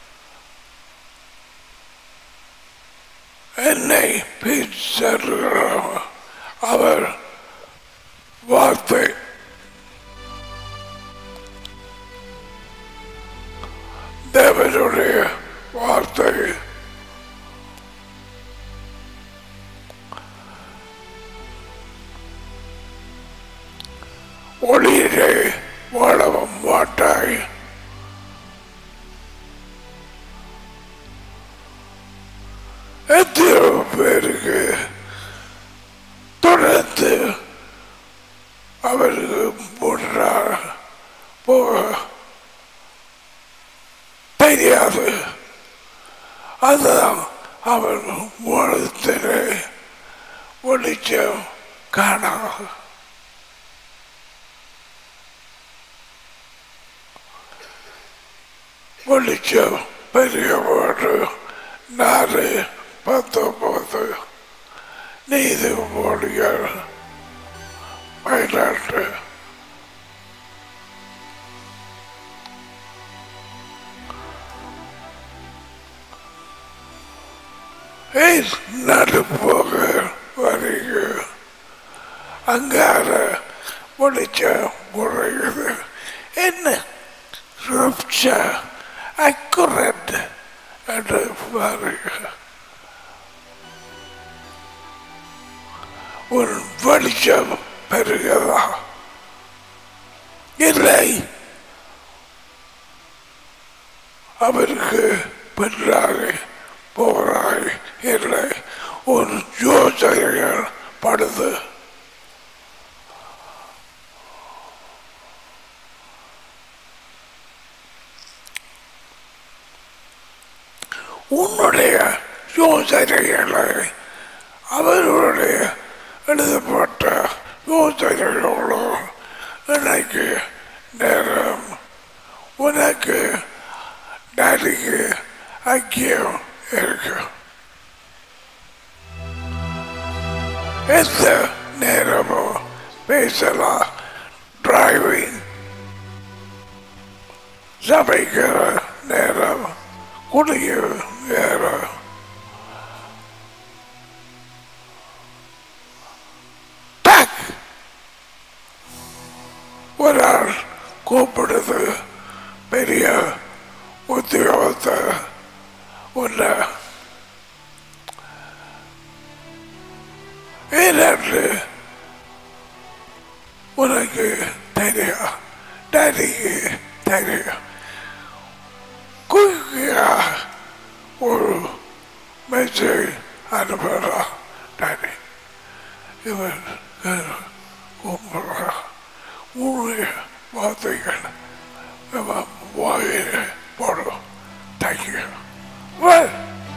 என்னை பின்செல்கிறார் அவர் வார்த்தை தேவனுடைய வார்த்தை ஒளியிலே வாழவும் மாட்டாய் எத்தனையோ பேருக்கு தொடர்ந்து அவருக்கு போடுறார் போக தெரியாது அதுதான் அவன் வாழ்த்திலே ஒளிச்சம் காணாது ஒளிச்சம் பெரிய வீடு நாலு பத்தொன்பது நீதி மொழிகள் பதினெட்டு ஏன் நடுப்போக வரீங்க அங்கார முடிச்ச முறையுது என்ன ரப்சா அக்குரட் என்று பாருங்க ஒரு வெளிச்சம் பெருகதா இல்லை அவருக்கு பின்னாக போகிறாய் இல்லை ஒரு யோசனைகள் படுது உன்னுடைய யோசனைகளை அவர்களுடைய எழுதப்பட்ட யோசனைகளோ எனக்கு நேரம் உனக்கு நடிகை ஐக்கியம் இருக்கு எந்த நேரமும் பேசலாம் டிரைவிங் சமைக்கிற நேரம் குடிக்கிற நேரம் டக் ஒரு ஆள் கூப்பிடுது பெரிய உத்தியோகத்தை உன்னை இரண்டு உனக்கு தெரியும் டேடிக்கு தெரியும் குயிக்கா ஒரு மெசேஜ் அனுப்புகிறான் டேடி இவன் கூப்பிடுறான் உன்னுடைய வார்த்தைகள் இவன் வாயிலே போடும் தேங்க்யூ Well,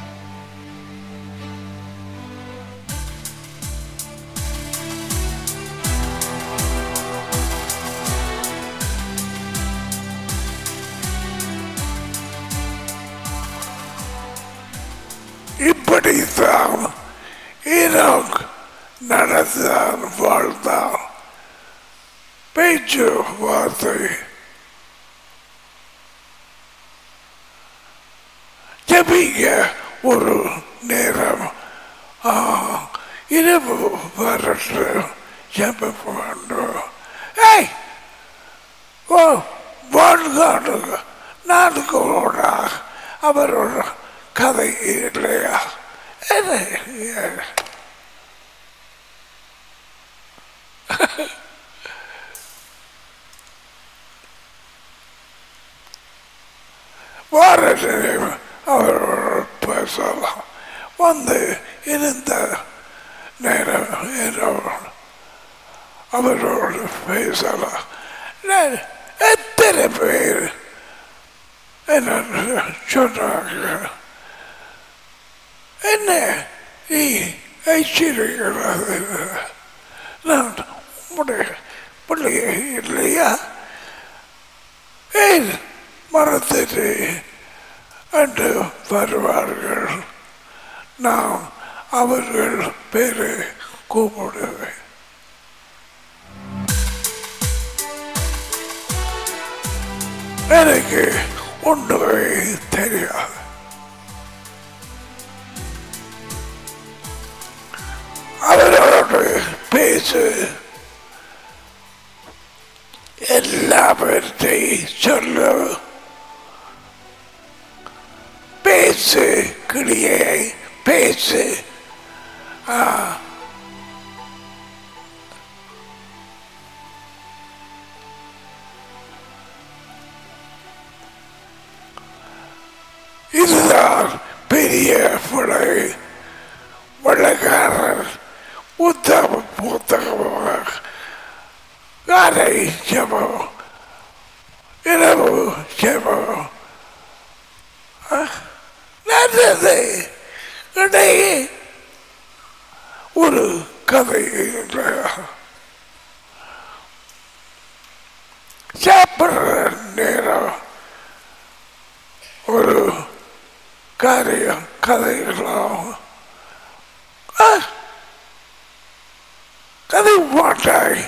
இப்படித்தான் ஈரோக் நடந்தான் வாழ்ந்தான் பேச்சு வார்த்தை ஜபிக்க ஒரு நேரம் ஆ, இரவு வரட்டு ஜப வேண்டும் ஏய் ஓ வாழ்காடுங்க நாடுகளோட அவரோட கதை இல்லையா என்ன வாரத்திலே அவரோட பேசலாம் வந்து இருந்த நேரம் என்னோட அவரோடு பேசலாம் நான் எத்தனை பேர் என்ன சொன்னாங்க என்ன நீ ஐச்சிருக்கிறது நான் உம்முடைய பிள்ளைய இல்லையா ஏன் மறந்துட்டு என்று வருவார்கள் நான் அவர்கள் பேரை கூப்பிடுவேன் எனக்கு ஒன்றுமே தெரியாது அவரோடு பேசு எல்லாவற்றை சொல்லு பேசு கிளியே பேசு ஆ. இதுதான் பெரிய பிழை வெள்ளக்காரர் உத்தம புத்தகமாக காலை ஜபம் இரவு ஜபம் நல்லது இடையே ஒரு கதை இல்லையா சாப்பிட்ற நேரம் ஒரு காரியம் கதைகளாம் ஆ, கதை மாட்டாய்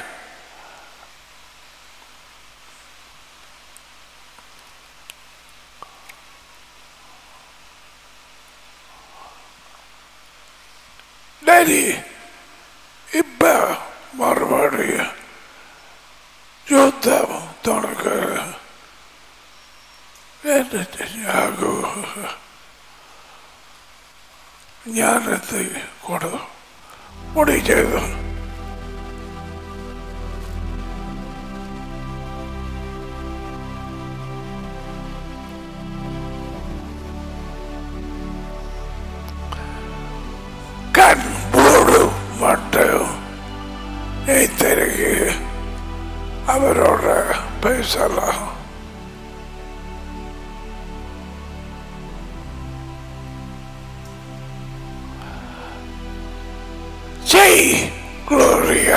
டேடி இப்ப மறுபடியும் யுத்தம் தொடங்க ஞாபகம் ஞானத்தை கொடு முடிச்சது கண் மூடு மட்டும் தெரிஞ்சு அவரோட பேசலாம் ஜெய் குளோரியா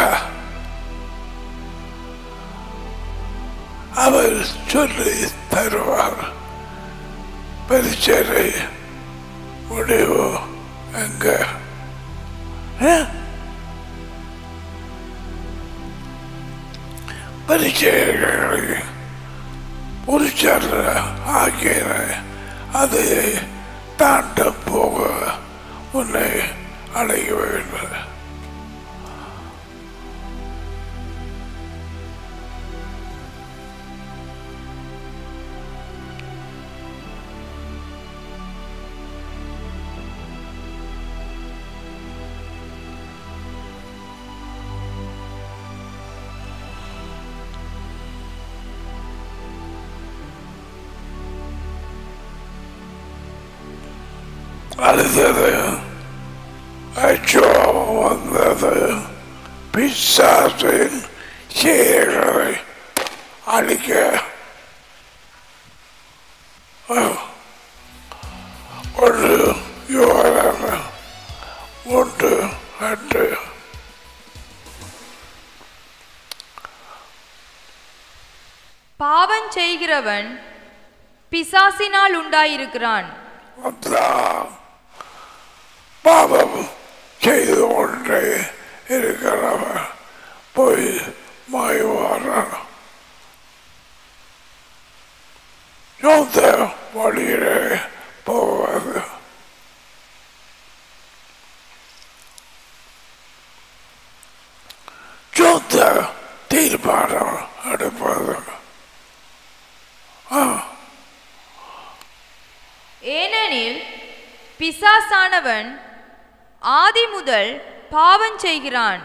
அவர் சொல்லி தருவார் பரிச்சரை முடிவு எங்க பரிச்சயங்களை புரிச்சர் ஆகியன அது தாண்ட போக உன்னை அடைய வேண்டும் அடுத்தது அச்சோ வந்தது பிசாசின் செயல்களை அழிக்க அஹ், ஒரு யோகரான ஒன்று ரெண்டு பாவம் செய்கிறவன் பிசாசினால் உண்டாயிருக்கிறான் அதான் பாவம் செய்து கொண்டே இருக்கிறவன் போய் மாய்வாரான் சொந்த வழியிலே போவது சொந்த தீர்மானம் எடுப்பது ஏனெனில் பிசாசானவன் ஆதி முதல் பாவம் செய்கிறான்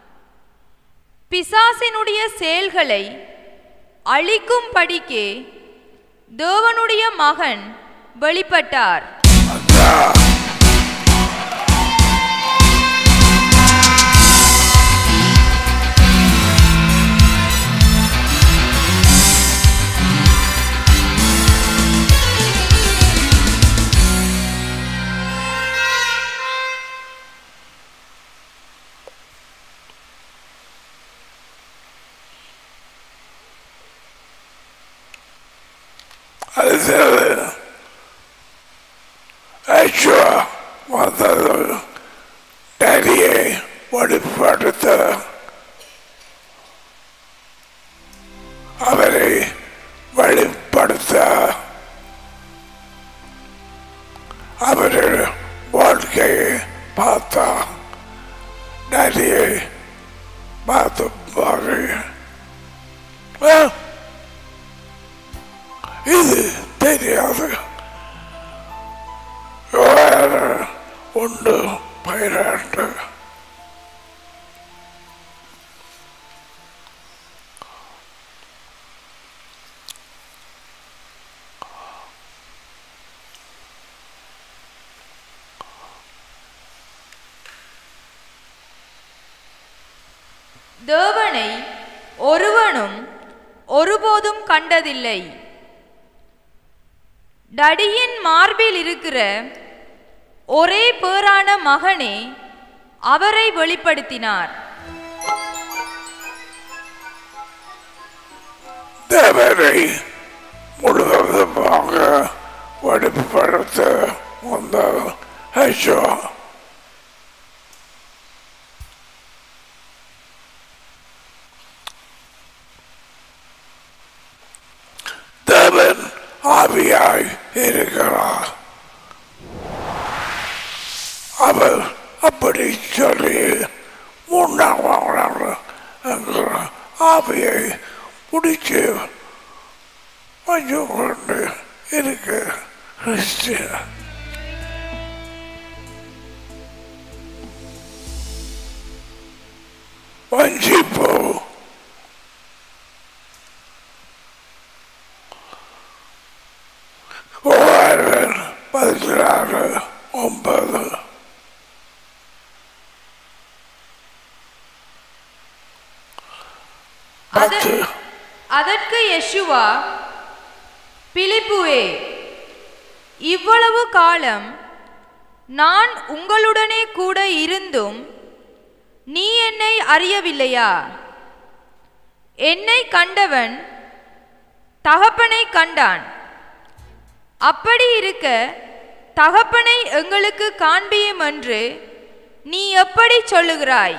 பிசாசினுடைய செயல்களை அழிக்கும்படிக்கே தேவனுடைய மகன் வெளிப்பட்டார் அதான் அடுத்தது ஐஷுவா வந்தது டேடியை வழிபடுத்த அவரை வழிபடுத்த அவருடைய வாழ்க்கையை பார்த்தா டேடியை பார்த்து பாரு ஆ இது தெரியாது வேற உண்டு பயிராட்டு தேவனை ஒருவனும் ஒருபோதும் கண்டதில்லை டடியின் மார்பில் இருக்கிற ஒரே பேரான மகனே அவரை வெளிப்படுத்தினார் தேவரை முழுவதுமாக வழிபடுத்த வந்த ஐஷோ தேவன் ஆவியாய் இருக்கிறார் அவர் அப்படி சொல்லி மூன்றாம் என்கிற ஆவியை பிடிச்சு கொஞ்சம் கொண்டு இருக்க கிறிஸ்டியன் வஞ்சிப்போ ஓஆர்எல் பதினாறு ஒன்பது பத்து அதற்- அதற்கு யெஷுவா பிலிப்புவே இவ்வளவு காலம் நான் உங்களுடனே கூட இருந்தும் நீ என்னை அறியவில்லையா என்னை கண்டவன் தகப்பனை கண்டான் அப்படி இருக்க தகப்பனை எங்களுக்கு காண்பியும் என்று நீ எப்படி சொல்லுகிறாய்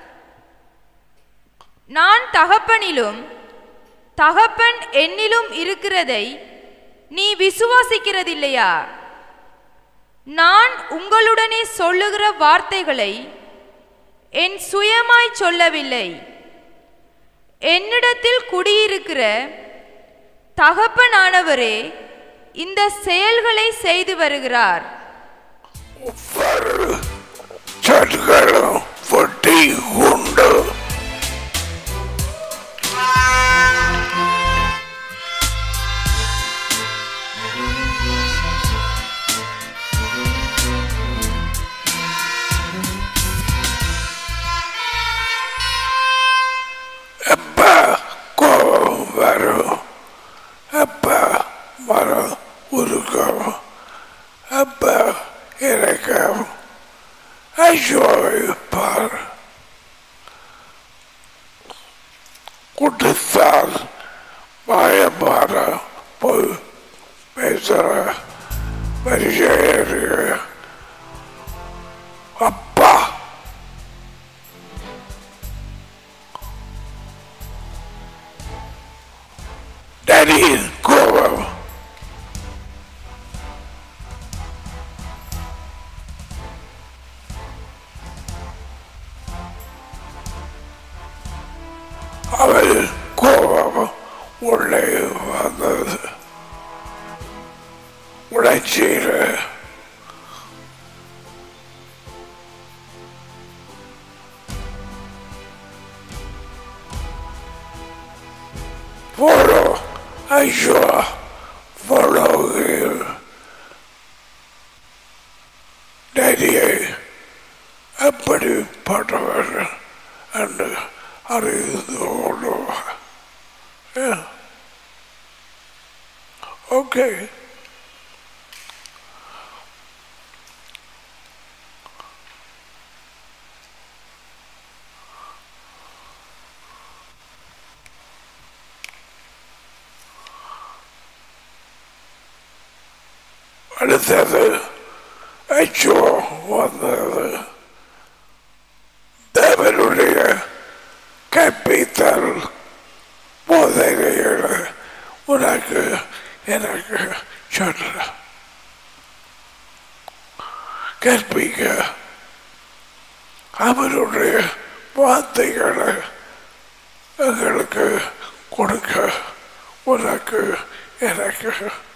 நான் தகப்பனிலும் தகப்பன் என்னிலும் இருக்கிறதை நீ விசுவாசிக்கிறதில்லையா நான் உங்களுடனே சொல்லுகிற வார்த்தைகளை என் சுயமாய் சொல்லவில்லை என்னிடத்தில் குடியிருக்கிற தகப்பனானவரே இந்த செயல்களை செய்து வருகிறார் ஒவ்வொரு சட்களும் பொட்டி உண்டு கோபம் வரும் அப்ப மரம் உருக்கம் அப்ப இறக்கம் ஐயோப்பார் குற்றத்தால் மாயமான போய் பேசுற மனுஷன் அப்பா டேடியின் கோபம் அவள் கோபம் உள்ளே வந்தது உழைச்சியில் follow ஐயோ follow டேடியை அப்படிப்பட்டவர் என்று அறிந்து கொள்ளுவார் ஓகே அடுத்தது ஐயோ வந்தது தேவனுடைய கற்பித்தல் போதனைகளை உனக்கு எனக்கு சொல்ல கற்பிக்க அவருடைய வார்த்தைகளை எங்களுக்கு கொடுக்க உனக்கு எனக்கு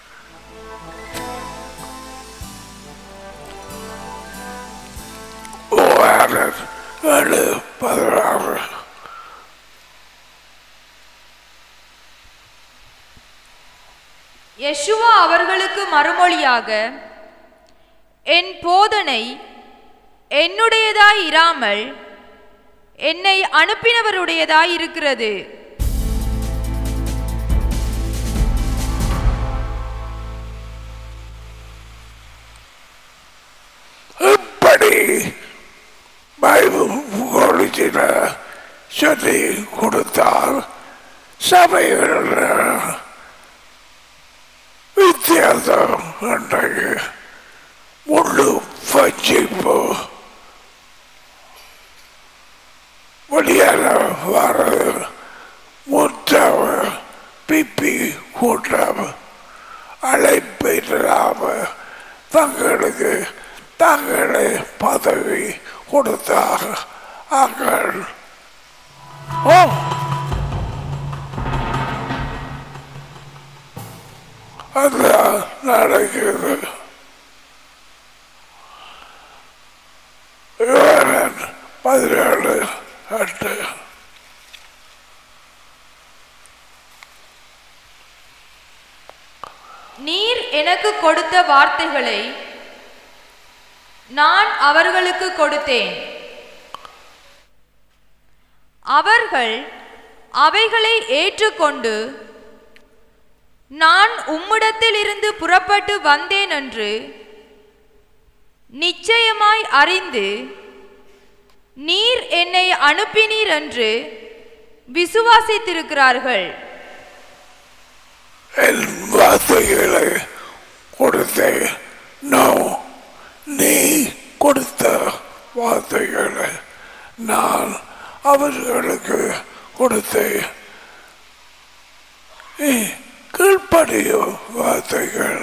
ஓஆர்என் ஏழு பதினாறு யெஷுவா அவர்களுக்கு மறுமொழியாக என் போதனை என்னுடையதாய் இராமல் என்னை அனுப்பினவருடையதாய் இருக்கிறது இப்படி பைபிள் காலேஜில் சொல்லி கொடுத்தால் சபைகளில் வித்தியாசம் அன்றைக்கு முழு பச்சிப்பு வெளியால வர்றது முற்றவ பிப்பி கூட்டம் அழைப்பில்லாம தங்களுக்கு தங்களை பதவி கொடுத்தார் அவர்கள் ஓ அதுதான் நடக்குது யோவான் பதினேழு எட்டு நீர் எனக்கு கொடுத்த வார்த்தைகளை நான் அவர்களுக்கு கொடுத்தேன் அவர்கள் அவைகளை ஏற்றுக்கொண்டு நான் உம்மிடத்திலிருந்து புறப்பட்டு வந்தேன் என்று நிச்சயமாய் அறிந்து நீர் என்னை அனுப்பினீர் என்று விசுவாசித்திருக்கிறார்கள் என் வார்த்தைகளை கொடுத்தேன் நோ நீ கொடுத்த வார்த்தைகளை நான் அவர்களுக்கு கொடுத்தேன் நீ கீழ்ப்படியும் வார்த்தைகள்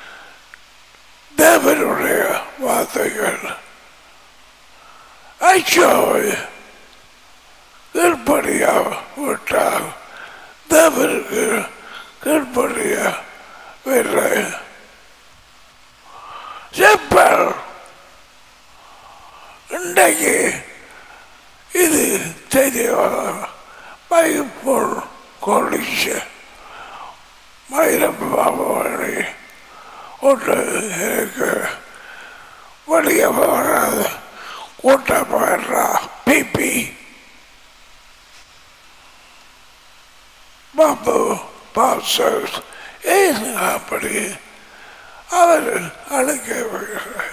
தேவனுடைய வார்த்தைகள் ஐயோய் கீழ்ப்படியா விட்டால் தேவனுக்கு கீழ்ப்படியா இல்லை செப்பல் இன்றைக்கு இது தெரியவா பைப்போல் கொலிச்ச மயிலப்பாவணி ஒன்று எனக்கு வெளியே வராது கூட்டம் வர்றா பிபி pastors ஏன் அப்படி அவர் அழைக்கவில்லை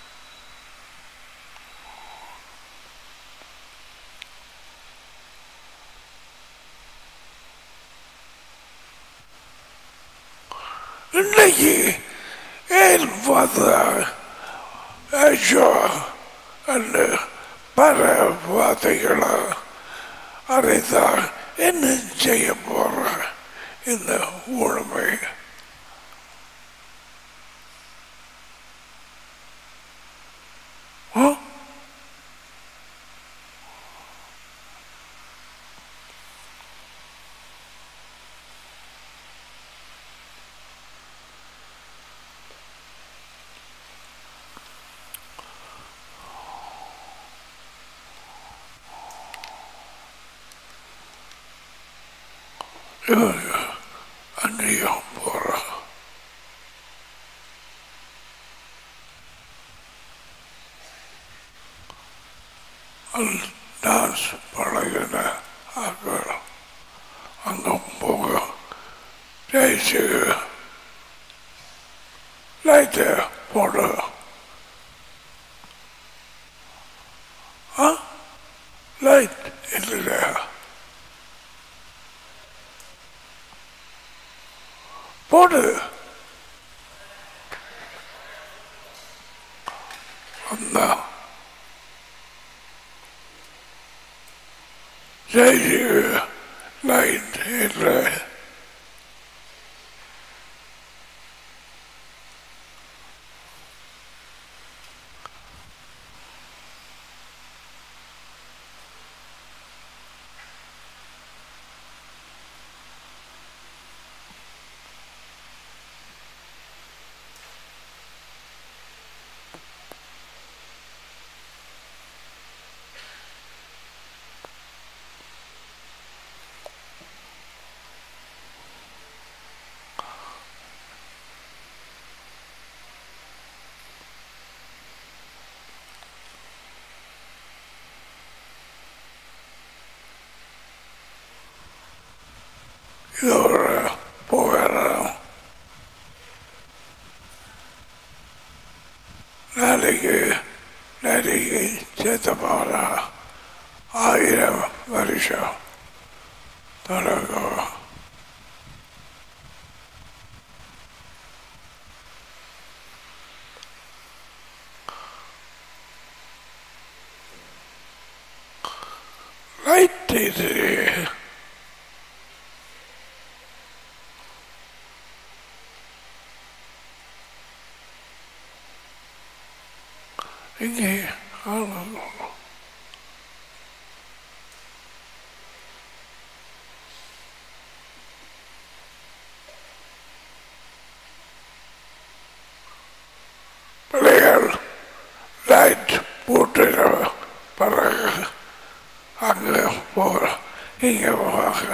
இன்னைக்கு ஏன் வந்தார் ஐயோ என்று பல வார்த்தைகளை அறிந்தால் என்ன செய்ய போற இந்த உண்மை ஆ? இவங்க அன்னையும் போறான் டான்ஸ் பழகின ஆக்கள் அங்கே போக ஜெயிச்சு லைட்டை போடு ஆ லைட் இல்லையா போடு அந்த செய்தி லைட் இல்லை இதோட போகலாம் நாளைக்கு நாளைக்கு சேர்த்த போகிறா ஆயிரம் வருஷம் தொடங்கும் லைட் இது இங்கே ஆளும் பிள்ளைகள் லைட் போட்டு பிறகு அங்கே போகிற இங்கே போவாங்க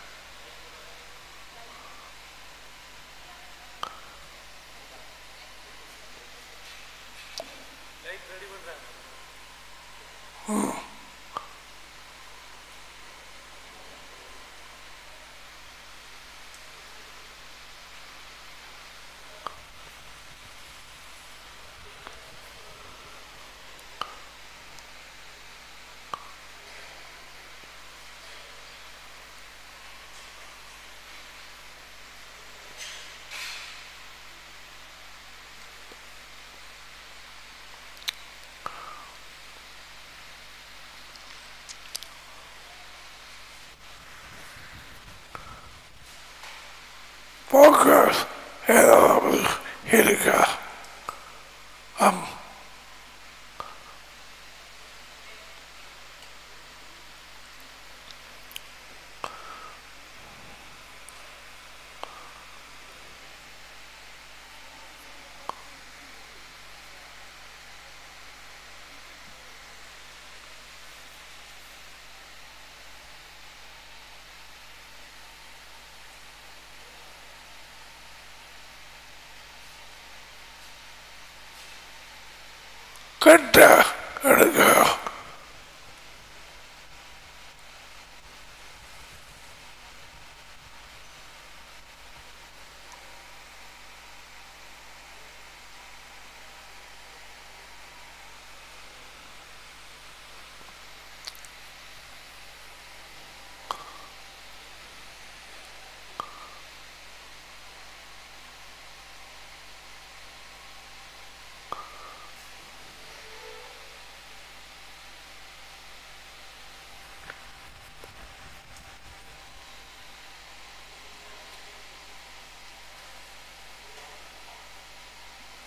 focus ஏதாவது இருக்கா ஆம் கட்ட எடுக்க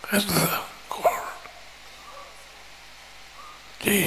இந்த கோள் ஜி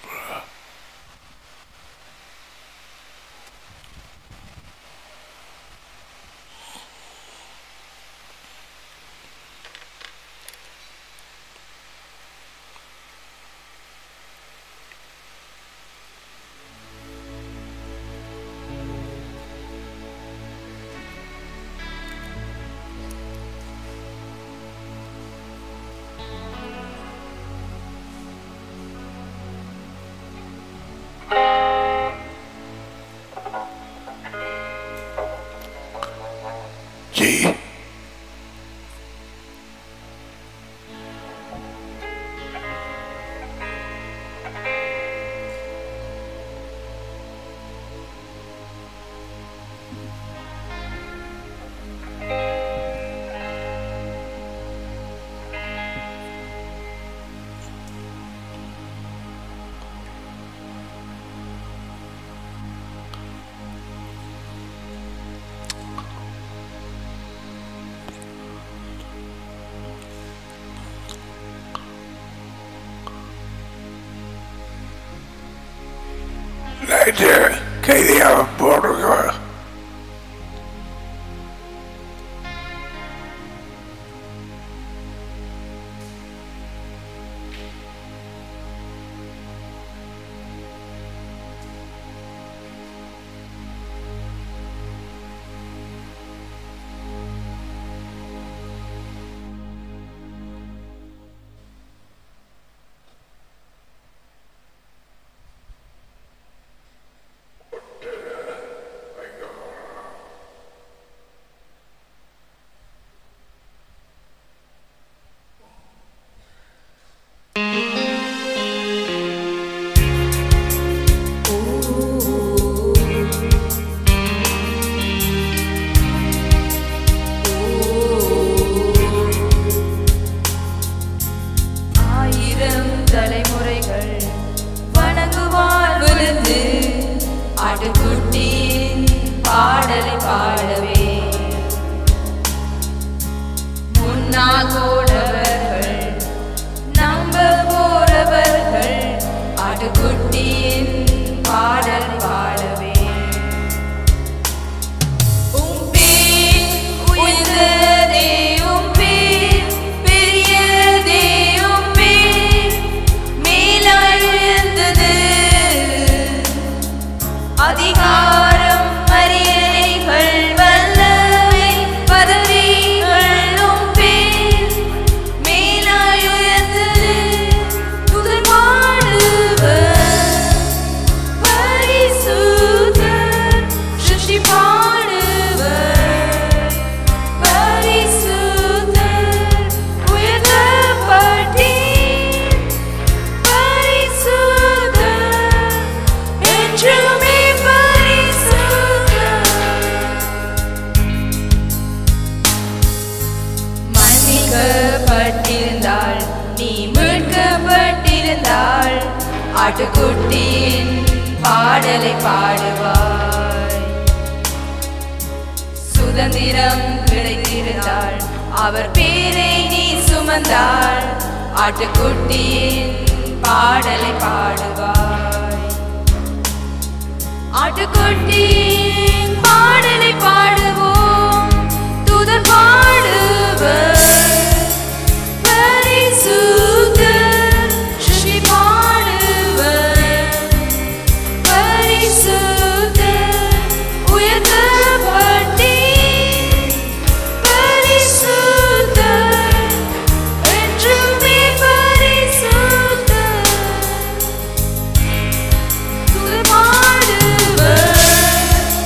ஜி நைட்டு கைதியாக போடுங்க ஆயிரம் தலைமுறைகள் வணங்குவார் விழுந்து ஆட்டுக்குட்டியின் பாடலை பாடவே முன்னால் போனவர்கள் நம்ப போறவர்கள் ஆட்டுக்குட்டியின் பாடல் பாடவே உம் பேர் உயர்ந்ததே, உம் பேர் பெரியதே, உம் பேர் மேலாய் உயர்ந்தது. அதிகாரம் மரியாதைகள் வல்லமை பதவிகள் உம் பேர் மேலாய் உயர்ந்தது. துதிர் பாடுவர் பரிசுத்தர் சிருஷ்டி பாடுவர் பரிசுத்தர் உயர்த்தப்பட்டீர் பரிசுத்தர் என்றுமே பரிசுத்தர் மன்னிக்கப்பட்டிருந்தால் நீ மீட்கப்பட்டிருந்தால் ஆட்டுக்குட்டியின் பாடலை பாடுவாய் சுதந்திரம் கிடைத்திருந்தால் அவர் பேரை நீ சுமந்தால் ஆட்டுக்குட்டியின் பாடலை பாடுவாய் ஆட்டுக்குட்டியின் பாடலை பாடுவோம் தூதர் பாடுவர் பரிசுத்தர் சிருஷ்டி பாடுவர் பரிசுத்தர் உயர்த்தப்பட்டீர் பரிசுத்தர் என்றுமே பரிசுத்தர் துதிர் பாடுவர்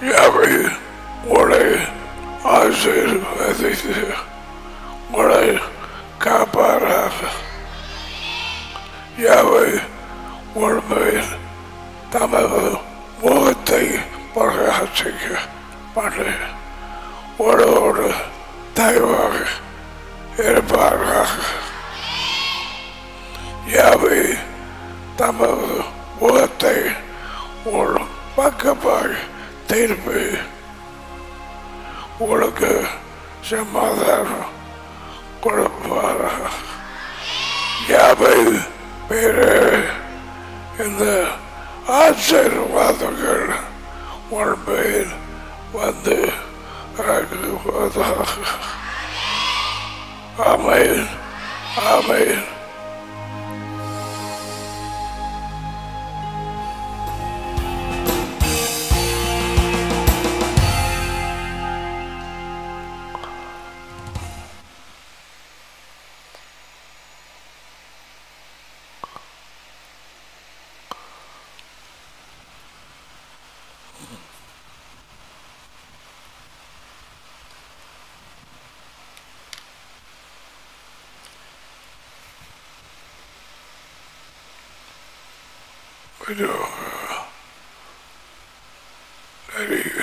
யாவை உங்களை ஆசீர்வதித்து உங்களை காப்பாராக யாவை உண்மையில் தமது முகத்தை பிரகாசிக்க பண்ணி உங்களோடு தயவாக இருப்பார்கள் யாவை தமது முகத்தை உங்கள் பக்கமாக திருப்பி உங்களுக்கு சமாதானம் கொடுப்பார்கள் யாவை பேரு இந்த ஆசீர்வாதங்கள் உங்கள் மேல் வந்து இறங்குவதாக ஆமென் ஆமென் We do. Daddy,